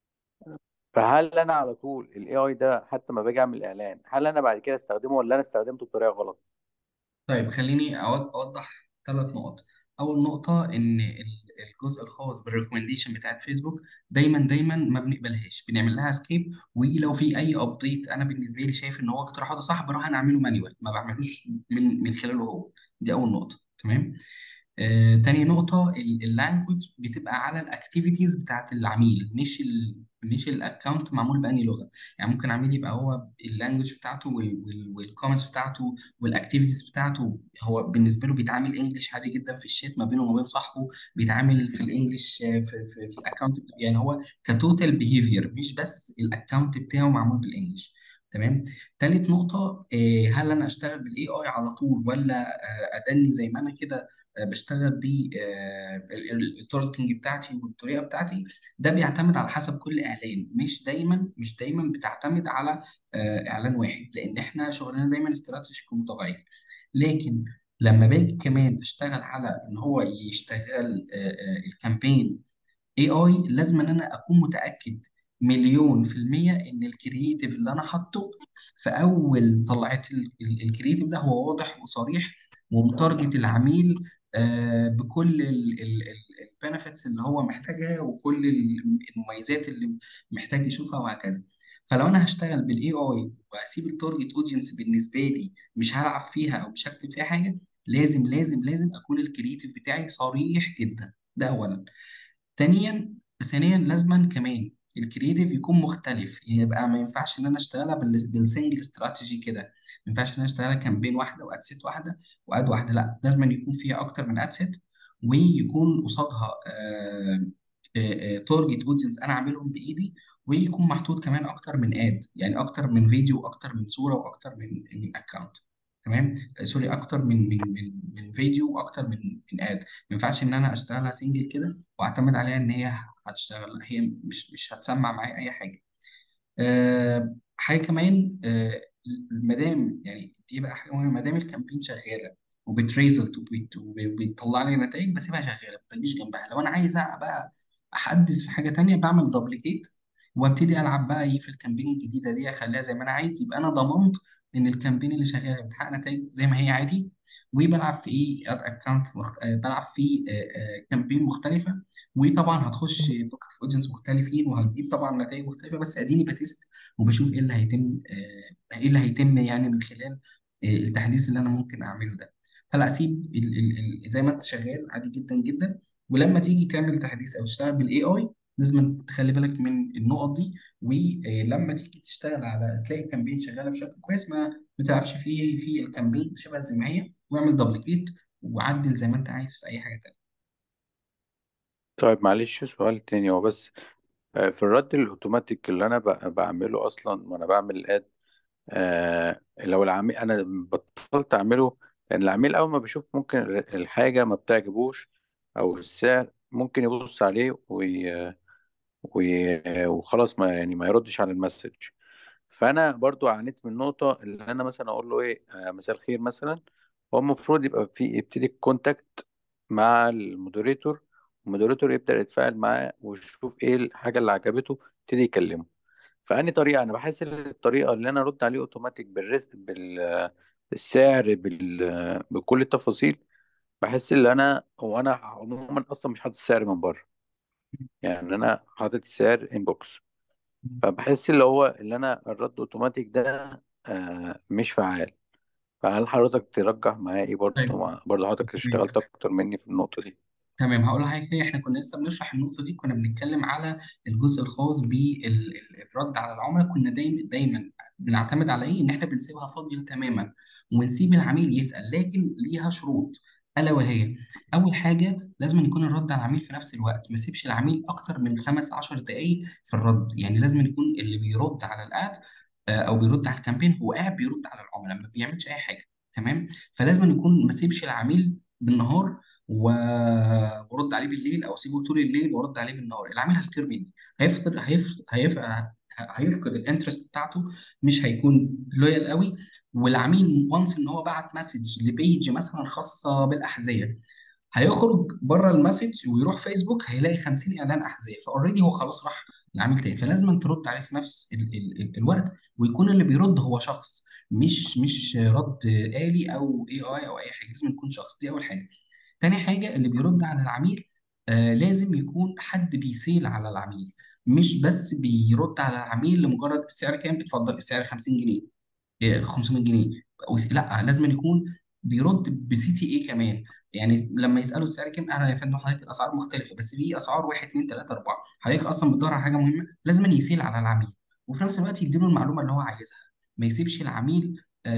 فهل انا على طول الاي اي ده حتى ما باجي اعمل اعلان هل انا بعد كده استخدمه ولا انا استخدمته بطريقه غلط طيب خليني أود- أوضح ثلاث نقط أول نقطة إن ال- الجزء الخاص بالريكومنديشن بتاعت فيسبوك دايما دايما ما بنقبلهاش بنعمل لها سكيب ولو في أي أبديت أنا بالنسبة لي شايف إن هو اقتراحاته صح بروح أنا أعمله مانيوال ما بعملوش من من خلاله هو دي أول نقطة تمام آه، تاني نقطة اللانجوج بتبقى على الاكتيفيتيز بتاعت العميل مش ال مش الاكونت معمول بأني لغة يعني ممكن عميل يبقى هو اللانجوج بتاعته والكومنتس بتاعته والاكتيفيتيز بتاعته هو بالنسبة له بيتعامل انجلش عادي جدا في الشات ما بينه وما بين صاحبه بيتعامل في الانجليش آه، في في, في الاكونت يعني هو كتوتال بيهيفير مش بس الاكونت بتاعه معمول بالانجلش تمام تالت نقطة آه، هل أنا أشتغل بالاي اي على طول ولا آه، أدني زي ما أنا كده آه، بشتغل بيه التارجتنج بتاعتي والطريقه بتاعتي ده بيعتمد على حسب كل اعلان مش دايما مش دايما بتعتمد على آه، اعلان واحد لان احنا شغلنا دايما استراتيجي متغير لكن لما باجي كمان اشتغل على ان هو يشتغل آه، آه، الكامبين اي اي لازم ان انا اكون متاكد مليون في المية إن الكرييتيف اللي أنا حاطه في أول طلعت الكرييتيف ده هو واضح وصريح ومتارجت العميل آه، بكل البنفيتس اللي هو محتاجها وكل ال- المميزات اللي محتاج يشوفها وهكذا فلو أنا هشتغل بالاي اي وهسيب التارجت اودينس بالنسبة لي مش هلعب فيها أو مش هكتب فيها حاجة لازم لازم لازم أكون الكرييتيف بتاعي صريح جدا ده أولا ثانيا ثانيا لازما كمان الكرييتيف يكون مختلف يبقى ما ينفعش ان انا اشتغلها بال- بالسنجل استراتيجي كده ما ينفعش ان انا اشتغلها كامبين واحده وادسيت واحده واد واحده لا لازما يكون فيها اكتر من ادسيت ويكون قصادها تارجت اودينس انا عاملهم بايدي ويكون محطوط كمان اكتر من اد يعني اكتر من فيديو واكتر من صوره واكتر من من اكونت تمام آه، سوري اكتر من من من من فيديو واكتر من من اد ما ينفعش ان انا اشتغلها سنجل كده واعتمد عليها ان هي هتشتغل هي مش مش هتسمع معايا اي حاجه آه، حاجه كمان آه، مادام يعني دي بقى حاجه مهمه مادام الكامبين شغاله وبتريزلت وبت- وبتطلع لي نتائج بسيبها شغاله ما بجيش جنبها لو انا عايز بقى احدث في حاجه تانية بعمل دبليكيت وابتدي العب بقى ايه في الكامبين الجديده دي اخليها زي ما انا عايز يبقى انا ضمنت ان الكامبين اللي شغاله بتحقق نتائج زي ما هي عادي وبلعب في ايه اكونت مخت... آه، بلعب في كامبين مختلفه وطبعا هتخش بوكت في اودينس مختلفين وهتجيب طبعا نتائج مختلفه بس اديني بتست وبشوف ايه اللي هيتم آه، ايه اللي هيتم يعني من خلال آه، التحديث اللي انا ممكن اعمله ده فلا اسيب ال ال ال زي ما انت شغال عادي جدا جدا ولما تيجي تعمل تحديث او تشتغل بالاي اي لازم تخلي بالك من النقط دي ولما تيجي تشتغل على تلاقي الكامبين شغاله بشكل كويس ما بتلعبش فيه في الكامبين شبه زي ما هي واعمل دبليكيت وعدل زي ما انت عايز في اي حاجه تانيه طيب معلش سؤال تاني هو بس آه، في الرد الاوتوماتيك اللي انا ب- بعمله اصلا وانا بعمل الاد آه لو العميل انا بطلت اعمله لان العميل اول ما بيشوف ممكن الحاجه ما بتعجبوش او السعر ممكن يبص عليه وي... وي... وخلاص ما يعني ما يردش على المسج فانا برضو عانيت من نقطه اللي انا مثلا اقول له ايه آه مساء الخير مثلا هو المفروض يبقى في يبتدي الكونتاكت مع المودريتور المودريتور يبدا يتفاعل معاه ويشوف ايه الحاجه اللي عجبته يبتدي يكلمه فأني طريقة أنا بحس إن الطريقة اللي أنا أرد عليه أوتوماتيك بالرزق بالسعر بال... بكل التفاصيل بحس إن أنا وأنا عموما أصلا مش حاطط السعر من بره يعني أنا حاطط السعر انبوكس فبحس اللي هو اللي أنا الرد أوتوماتيك ده آه مش فعال فهل حضرتك ترجح معايا إيه برضه طيب مع... برضه حضرتك اشتغلت أكتر مني في النقطة دي تمام هقول لحضرتك احنا كنا لسه بنشرح النقطه دي كنا بنتكلم على الجزء الخاص بالرد على العملاء كنا دايما دايما بنعتمد على ايه ان احنا بنسيبها فاضيه تماما ونسيب العميل يسال لكن ليها شروط الا وهي اول حاجه لازم يكون الرد على العميل في نفس الوقت ما يسيبش العميل اكتر من خمس عشر دقائق في الرد يعني لازم يكون اللي بيرد على الاد آه، او بيرد على الكامبين هو قاعد بيرد على العملاء ما بيعملش اي حاجه تمام فلازم يكون ما يسيبش العميل بالنهار و- وارد عليه بالليل او اسيبه طول الليل وارد عليه بالنهار العميل هيطير مني هيفقد هيفقد هيفقد هيفقد الانترست بتاعته مش هيكون لويال قوي والعميل وانس ان هو بعت مسج لبيج مثلا خاصه بالاحذيه هيخرج بره المسج ويروح فيسبوك هيلاقي 50 اعلان احذيه فاوريدي هو خلاص راح لعميل تاني فلازم ترد عليه في نفس ال ال ال الوقت ويكون اللي بيرد هو شخص مش مش رد آلي او اي اي او اي حاجه لازم يكون شخص دي اول حاجه تاني حاجة اللي بيرد على العميل آه لازم يكون حد بيسيل على العميل مش بس بيرد على العميل لمجرد السعر كام اتفضل السعر 50 جنيه إيه، 500 جنيه وس- لا لازم يكون بيرد بسي تي اي كمان يعني لما يسالوا السعر كام انا يا فندم حضرتك الاسعار مختلفه بس في اسعار 1 2 3 4 حضرتك اصلا بتدور على حاجه مهمه لازم يسيل على العميل وفي نفس الوقت يديله المعلومه اللي هو عايزها ما يسيبش العميل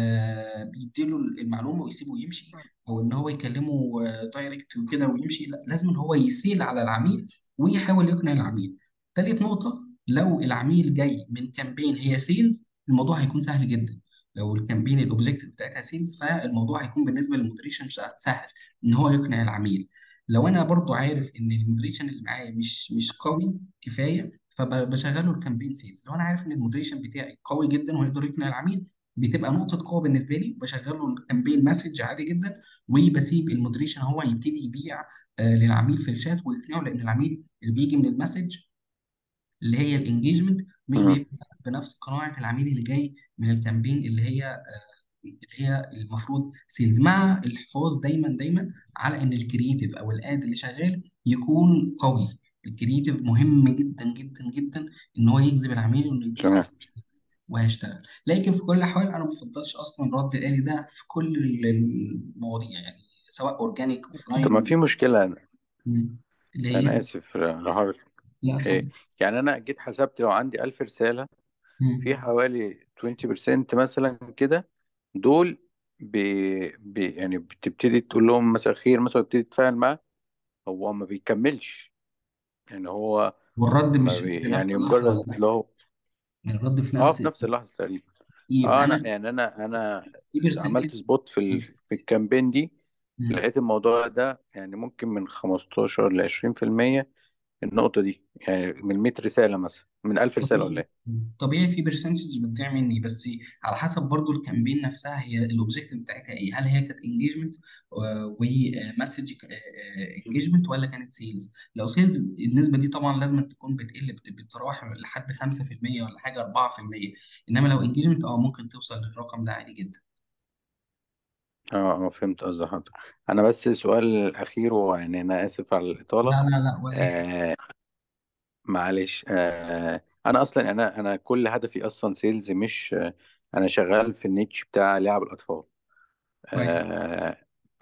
آه بيديله المعلومه ويسيبه يمشي او ان هو يكلمه دايركت وكده ويمشي لا لازم هو يسيل على العميل ويحاول يقنع العميل تالت نقطه لو العميل جاي من كامبين هي سيلز الموضوع هيكون سهل جدا لو الكامبين الاوبجيكتيف بتاعتها سيلز فالموضوع هيكون بالنسبه للمودريشن سهل ان هو يقنع العميل لو انا برضو عارف ان المودريشن اللي معايا مش مش قوي كفايه فبشغله الكامبين سيلز لو انا عارف ان المودريشن بتاعي قوي جدا وهيقدر يقنع العميل بتبقى نقطه قوه بالنسبه لي بشغله الكامبين مسج عادي جدا وبسيب المودريشن هو يبتدي يبيع آه، للعميل في الشات ويقنعه لان العميل اللي بيجي من المسج اللي هي الانجيجمنت مش مم. بيبقى بنفس قناعه العميل اللي جاي من الكامبين اللي هي آه، اللي هي المفروض سيلز مع الحفاظ دايما دايما على ان الكرييتيف او الاد اللي شغال يكون قوي الكرييتيف مهم جدا جدا جدا ان هو يجذب العميل وانه يدوس على تمام السيلز وهيشتغل لكن في كل الاحوال انا ما بفضلش اصلا رد الالي ده في كل المواضيع يعني سواء اورجانيك اوف طب ما لاين في مشكلة أنا, اللي أنا هي آسف لحضرتك لا إيه اتفضل يعني أنا جيت حسبت لو عندي 1000 رسالة في مم. حوالي 20% مثلا كده دول ب... ب... يعني بتبتدي تقول لهم مساء الخير مثلا بتبتدي تتفاعل معاه هو ما بيكملش يعني هو والرد ما مش بي... في نفس يعني اللحظه ولا مجرد لا اللي هو يعني الرد في اه نفس في نفس اللحظة تقريبا يبقى اه انا انا يعني انا انا في برسنتج عملت سبوت في ال... في الكامبين دي مم. لقيت الموضوع ده يعني ممكن من 15 ل 20% النقطة دي يعني من 100 رسالة مثلا من 1000 رسالة ولا طبيعي ايه طبيعي في برسنتج بتضيع مني بس على حسب برضو الكامبين نفسها هي الاوبجيكتيف بتاعتها ايه هل هي كانت انجيجمنت ومسج انجيجمنت ولا كانت سيلز لو سيلز النسبه دي طبعا لازم تكون بتقل بت- بتتراوح لحد 5% ولا حاجه 4% انما لو انجيجمنت اه ممكن توصل للرقم ده عادي جدا اه اه فهمت قصدي حضرتك انا بس سؤال اخير ويعني انا اسف على لا الاطالة لا لا ولا اي حاجه آه معلش آه انا اصلا انا انا كل هدفي اصلا سيلز مش آه انا شغال في النيتش بتاع لعب الاطفال كويس آه ف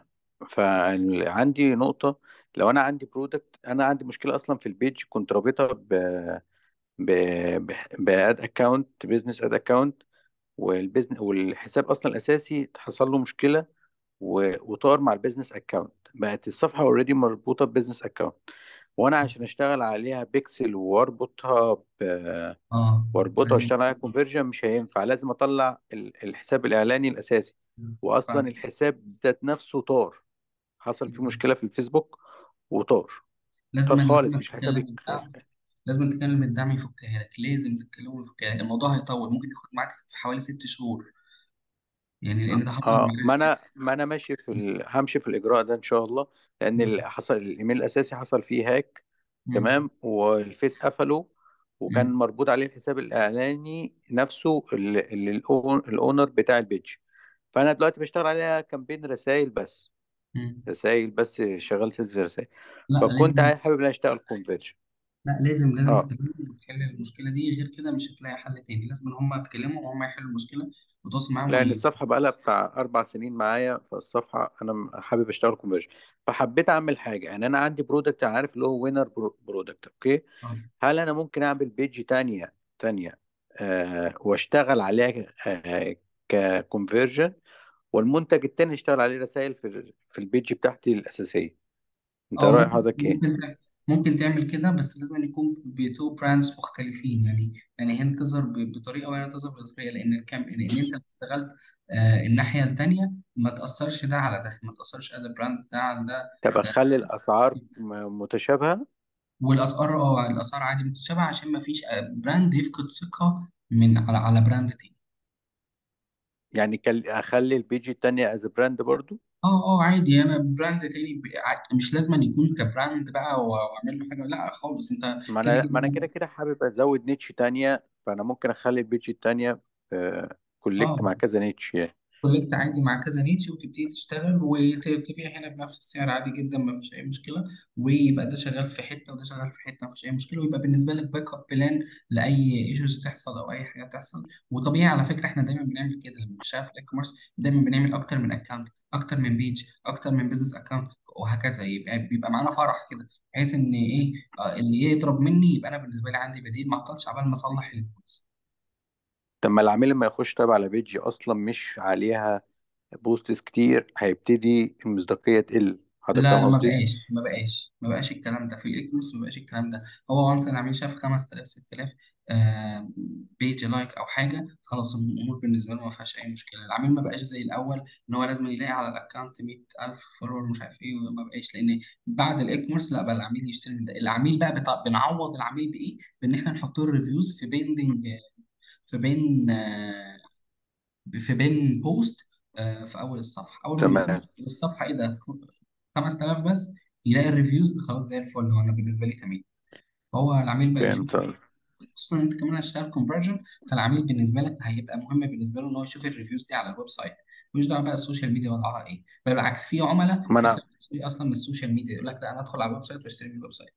فعندي نقطة لو انا عندي برودكت انا عندي مشكلة اصلا في البيج كنت رابطها ب ب باد اكونت بزنس اد اكونت والبزنس والحساب اصلا الاساسي حصل له مشكله و- وطار مع البيزنس اكونت بقت الصفحه اوريدي مربوطه ببيزنس اكونت وانا عشان اشتغل عليها بيكسل واربطها ب... اه واربطها فاهم واشتغل عليها كونفرجن مش هينفع لازم اطلع ال- الحساب الاعلاني الاساسي واصلا فاهم الحساب ذات نفسه طار حصل فيه مشكله في الفيسبوك وطار طار لازم خالص لما مش حساب تتكلم الدعم لازم تكلم الدعم يفكها لك لازم تتكلموا يفكها لك الموضوع هيطول ممكن ياخد معاك في حوالي ست شهور يعني لان ده حصل اه ما معايا انا ما انا ماشي في ال... همشي في الاجراء ده ان شاء الله لان ال- حصل الايميل الاساسي حصل فيه هاك مم. تمام والفيس قفله وكان مم. مربوط عليه الحساب الاعلاني نفسه اللي, اللي الأون- الاونر بتاع البيج فانا دلوقتي بشتغل عليها كامبين رسائل بس مم. رسائل بس شغال سيلز رسائل لا فكنت لازم عايز- حابب ان أنا اشتغل كونفرجن لا لازم لازم اه تكلمهم وتحل المشكله دي غير كده مش هتلاقي حل تاني لازم ان هم تكلمهم وهم يحلوا المشكله وتواصل معاهم لان وي... الصفحه بقى لها بتاع اربع سنين معايا فالصفحه انا م- حابب اشتغل كونفرجن فحبيت اعمل حاجه يعني انا عندي برودكت انا عارف اللي هو وينر برودكت اوكي آه. هل انا ممكن اعمل بيج تانية تانية آه واشتغل عليها آه ككونفرجن والمنتج التاني اشتغل عليه رسائل في في البيج بتاعتي الاساسيه انت اه رايح ممكن حضرتك ايه ممكن تع- ممكن تعمل كده بس لازم يكون بتو براندز مختلفين يعني يعني هنا تظهر ب- بطريقه وهنا تظهر بطريقه لان الكام لان انت اشتغلت آه الناحيه التانيه ما تاثرش ده على ده ما تاثرش از براند ده على ده طب آه اخلي الاسعار م- متشابهه والاسعار اه الاسعار عادي متشابهه عشان ما فيش آه، براند يفقد ثقه من على على براند تاني يعني كل- اخلي البيج التانية از براند برضو اه اه عادي انا براند تاني ب- ع- مش لازم أن يكون كبراند بقى واعمل له حاجه لا خالص انت ما كده انا ما انا كده كده كده حابب ازود نيتش تانية فانا ممكن اخلي البيج التانية كولكت اه مع كذا نيتش يعني كولكت عادي مع كذا نيتش وتبتدي تشتغل وتبيع هنا بنفس السعر عادي جدا ما فيش اي مشكله ويبقى ده شغال في حته وده شغال في حته ما فيش اي مشكله ويبقى بالنسبه لك باك اب بلان لاي ايشوز تحصل او اي حاجه تحصل وطبيعي على فكره احنا دايما بنعمل كده لما بنشتغل في الاي كوميرس دايما بنعمل اكتر من اكونت اكتر من بيج اكتر من بزنس اكونت وهكذا يبقى بيبقى معانا فرح كده بحيث ان ايه آه، اللي يضرب مني يبقى انا بالنسبه لي عندي بديل ما اعطلش عبال ما اصلح الكويس طب ما العميل لما يخش طيب على بيج اصلا مش عليها بوستس كتير هيبتدي المصداقية تقل حضرتك فاهم لا ما قصدي بقاش ما بقاش ما بقاش الكلام ده في الاي كوميرس ما بقاش الكلام ده هو وانس العميل شاف 5000 6000 آه بيج لايك او حاجه خلاص الامور بالنسبه له ما فيهاش اي مشكله العميل ما بقاش زي الاول ان هو لازم يلاقي على الاكونت 100000 فولور مش عارف ايه ما بقاش لان بعد الاي كوميرس لا بقى العميل يشتري من ده العميل بقى بتاع بنعوض العميل بايه بان احنا نحط له ريفيوز في بيندنج في بين آه في بين بوست آه، في اول الصفحه اول ما بيخش تمام الصفحه ايه ده 5000 بس يلاقي الريفيوز خلاص زي الفل وانا بالنسبه لي تمام هو العميل بقى يشوف فهمت خصوصا انت كمان هتشتغل كونفرجن فالعميل بالنسبه لك هيبقى مهم بالنسبه له ان هو يشوف الريفيوز دي على الويب سايت مش دعوه بقى السوشيال ميديا وضعها ايه بل بالعكس في عملاء ما انا بيخافوا يشتري اصلا من السوشيال ميديا يقول لك لا انا ادخل على الويب سايت واشتري من الويب سايت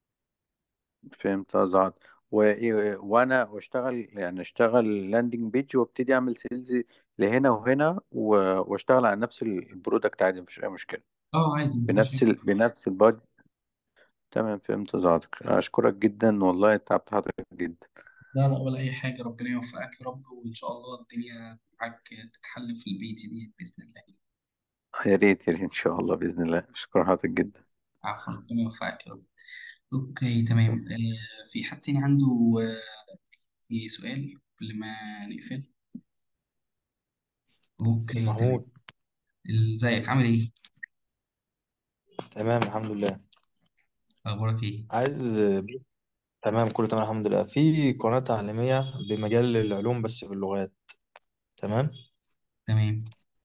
فهمت قصدك و... وانا واشتغل يعني اشتغل لاندنج بيج وابتدي اعمل سيلز لهنا وهنا و... واشتغل على نفس البرودكت عادي مفيش اي مشكله اه عادي ما فيهاش بنفس اي ال... بنفس البادج تمام فهمت قصدك اشكرك جدا والله تعبت حضرتك جدا لا لا ولا اي حاجه ربنا يوفقك يا رب وان شاء الله الدنيا معاك تتحل في البيت دي باذن الله يا ريت يا ريت ان شاء الله باذن الله اشكر حضرتك جدا عفوا ربنا يوفقك يا رب اوكي تمام آه في حد تاني عنده آه في سؤال قبل ما نقفل استاذ اوكي تمام محمود ازيك عامل ايه تمام الحمد لله اخبارك ايه عايز تمام كله تمام الحمد لله في قناة تعليمية بمجال العلوم بس باللغات تمام تمام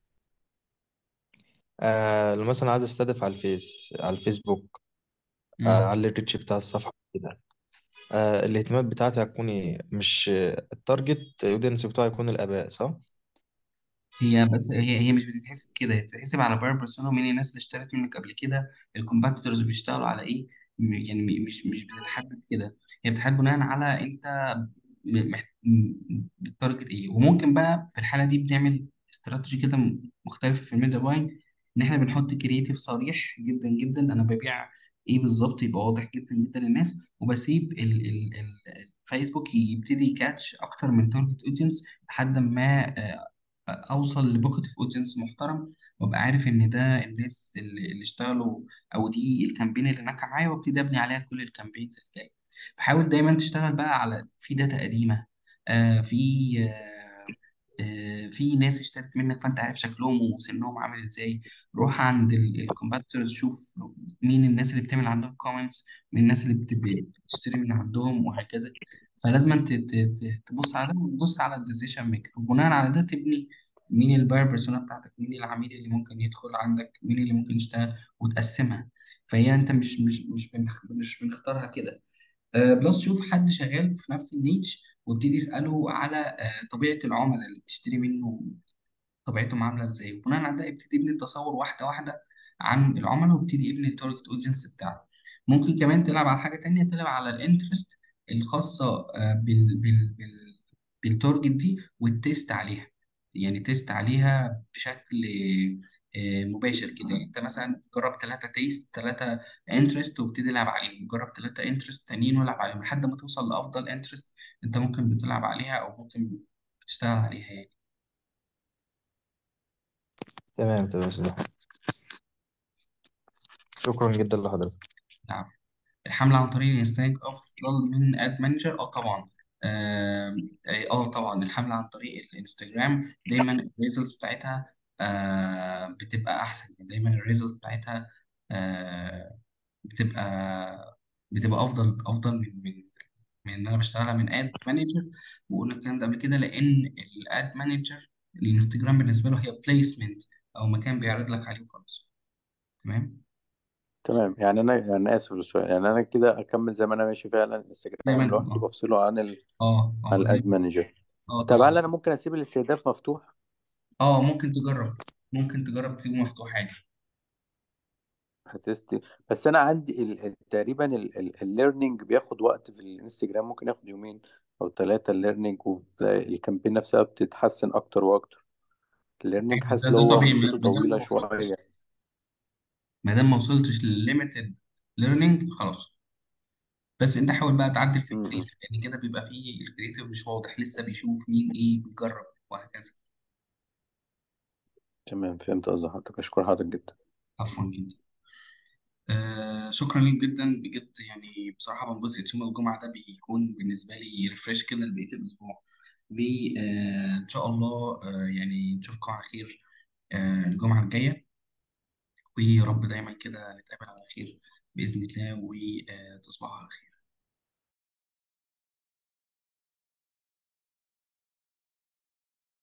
آه لو مثلا عايز استهدف على الفيس على الفيسبوك آه امم على الريتش بتاع الصفحة كده آه الاهتمامات بتاعتي هتكون ايه مش التارجت اودينس بتاعي يكون الآباء صح هي بس هي هي مش بتتحسب كده هي بتتحسب على بار بيرسونا مين الناس اللي اشترت منك قبل كده الكومباتيتورز بيشتغلوا على ايه م- يعني م- مش مش بتتحدد كده هي بتتحدد بناء على انت م- محت... م- بتارجت ايه وممكن بقى في الحاله دي بنعمل استراتيجي كده م- مختلفه في الميديا باين ان احنا بنحط كرييتيف صريح جدا جدا انا ببيع ايه بالظبط يبقى واضح جدا جدا للناس وبسيب ال ال ال الفيسبوك يبتدي يكاتش اكتر من تارجت اودينس لحد ما آه، اوصل لبوكيت اوف اودينس محترم وابقى عارف ان ده الناس اللي اللي اشتغلوا او دي الكامبين اللي نجح معايا وابتدي ابني عليها كل الكامبينز الجايه فحاول دايما تشتغل بقى على في داتا قديمه آه في آه آه في ناس اشترت منك فانت عارف شكلهم وسنهم عامل ازاي روح عند الكومباتورز شوف مين الناس اللي بتعمل عندهم كومنتس مين الناس اللي بت- بتشتري من عندهم وهكذا فلازم ت- ت- ت- تبص على ده وتبص على الديسيشن ميكر وبناء على ده تبني مين الباير بيرسونا بتاعتك مين العميل اللي ممكن يدخل عندك مين اللي ممكن يشتغل وتقسمها فهي انت مش مش مش بنخ- مش بنختارها كده آه، بلس شوف حد شغال في نفس النيتش وابتدي اساله على آه، طبيعه العملاء اللي بتشتري منه طبيعتهم عامله ازاي وبناء على ده ابتدي ابني التصور واحده واحده عن العملاء وابتدي ابني التارجت اودينس بتاعه ممكن كمان تلعب على حاجة تانية تلعب على الانترست الخاصة آه، بال بال بال بالتارجت دي والتيست عليها يعني تيست عليها بشكل آه، مباشر كده يعني انت مثلا جرب ثلاثة تيست ثلاثة انترست وابتدي العب عليهم جرب ثلاثة انترست تانيين والعب عليهم لحد ما توصل لأفضل انترست انت ممكن بتلعب عليها او ممكن بتشتغل عليها يعني تمام تمام يا أستاذ أحمد. شكرا جدا لحضرتك نعم. الحملة عن طريق الانستاج أفضل من اد مانجر اه طبعا اه آه، طبعا الحملة عن طريق الانستجرام دايما الريزلتس بتاعتها آه بتبقى أحسن يعني دايما الريزلتس بتاعتها آه بتبقى بتبقى أفضل أفضل من من من إن أنا بشتغلها من اد مانجر وقلنا الكلام ده قبل كده لأن الاد مانجر الانستجرام بالنسبة له هي بليسمنت أو مكان بيعرض لك عليه وخلاص تمام تمام يعني انا يعني اسف للسؤال يعني انا كده اكمل زي ما انا ماشي فعلا زي ما انستجرام أنت لوحده اه بفصله عن ال... اه عن اه الاد دايما مانجر اه طب طبعا هل انا ممكن اسيب الاستهداف مفتوح اه ممكن تجرب ممكن تجرب تسيبه مفتوح عادي هتست بس انا عندي ال... ال- تقريبا الليرنينج بياخد وقت في الانستجرام ممكن ياخد يومين او ثلاثة الليرنينج والكامبين نفسها بتتحسن اكتر واكتر الليرنينج أيوة، حاسس ده ان ده هو طبيعي ما مدته ما دام طويلة ما وصلتش شوية ما دام ما وصلتش للليميتد ليرنينج خلاص بس انت حاول بقى تعدل في م- م. الكريتيف لان كده بيبقى فيه الكريتيف مش واضح لسه بيشوف مين ايه بيجرب وهكذا تمام فهمت قصدي حضرتك اشكر حضرتك جدا عفوا جدا آه شكرا ليك جدا بجد يعني بصراحة بنبسط يوم الجمعة ده بيكون بالنسبة لي ريفريش كده لبقية الأسبوع وإن شاء الله آه يعني نشوفكم على خير آه الجمعة الجاية ويا رب دايما كده نتقابل على خير بإذن الله وتصبحوا على خير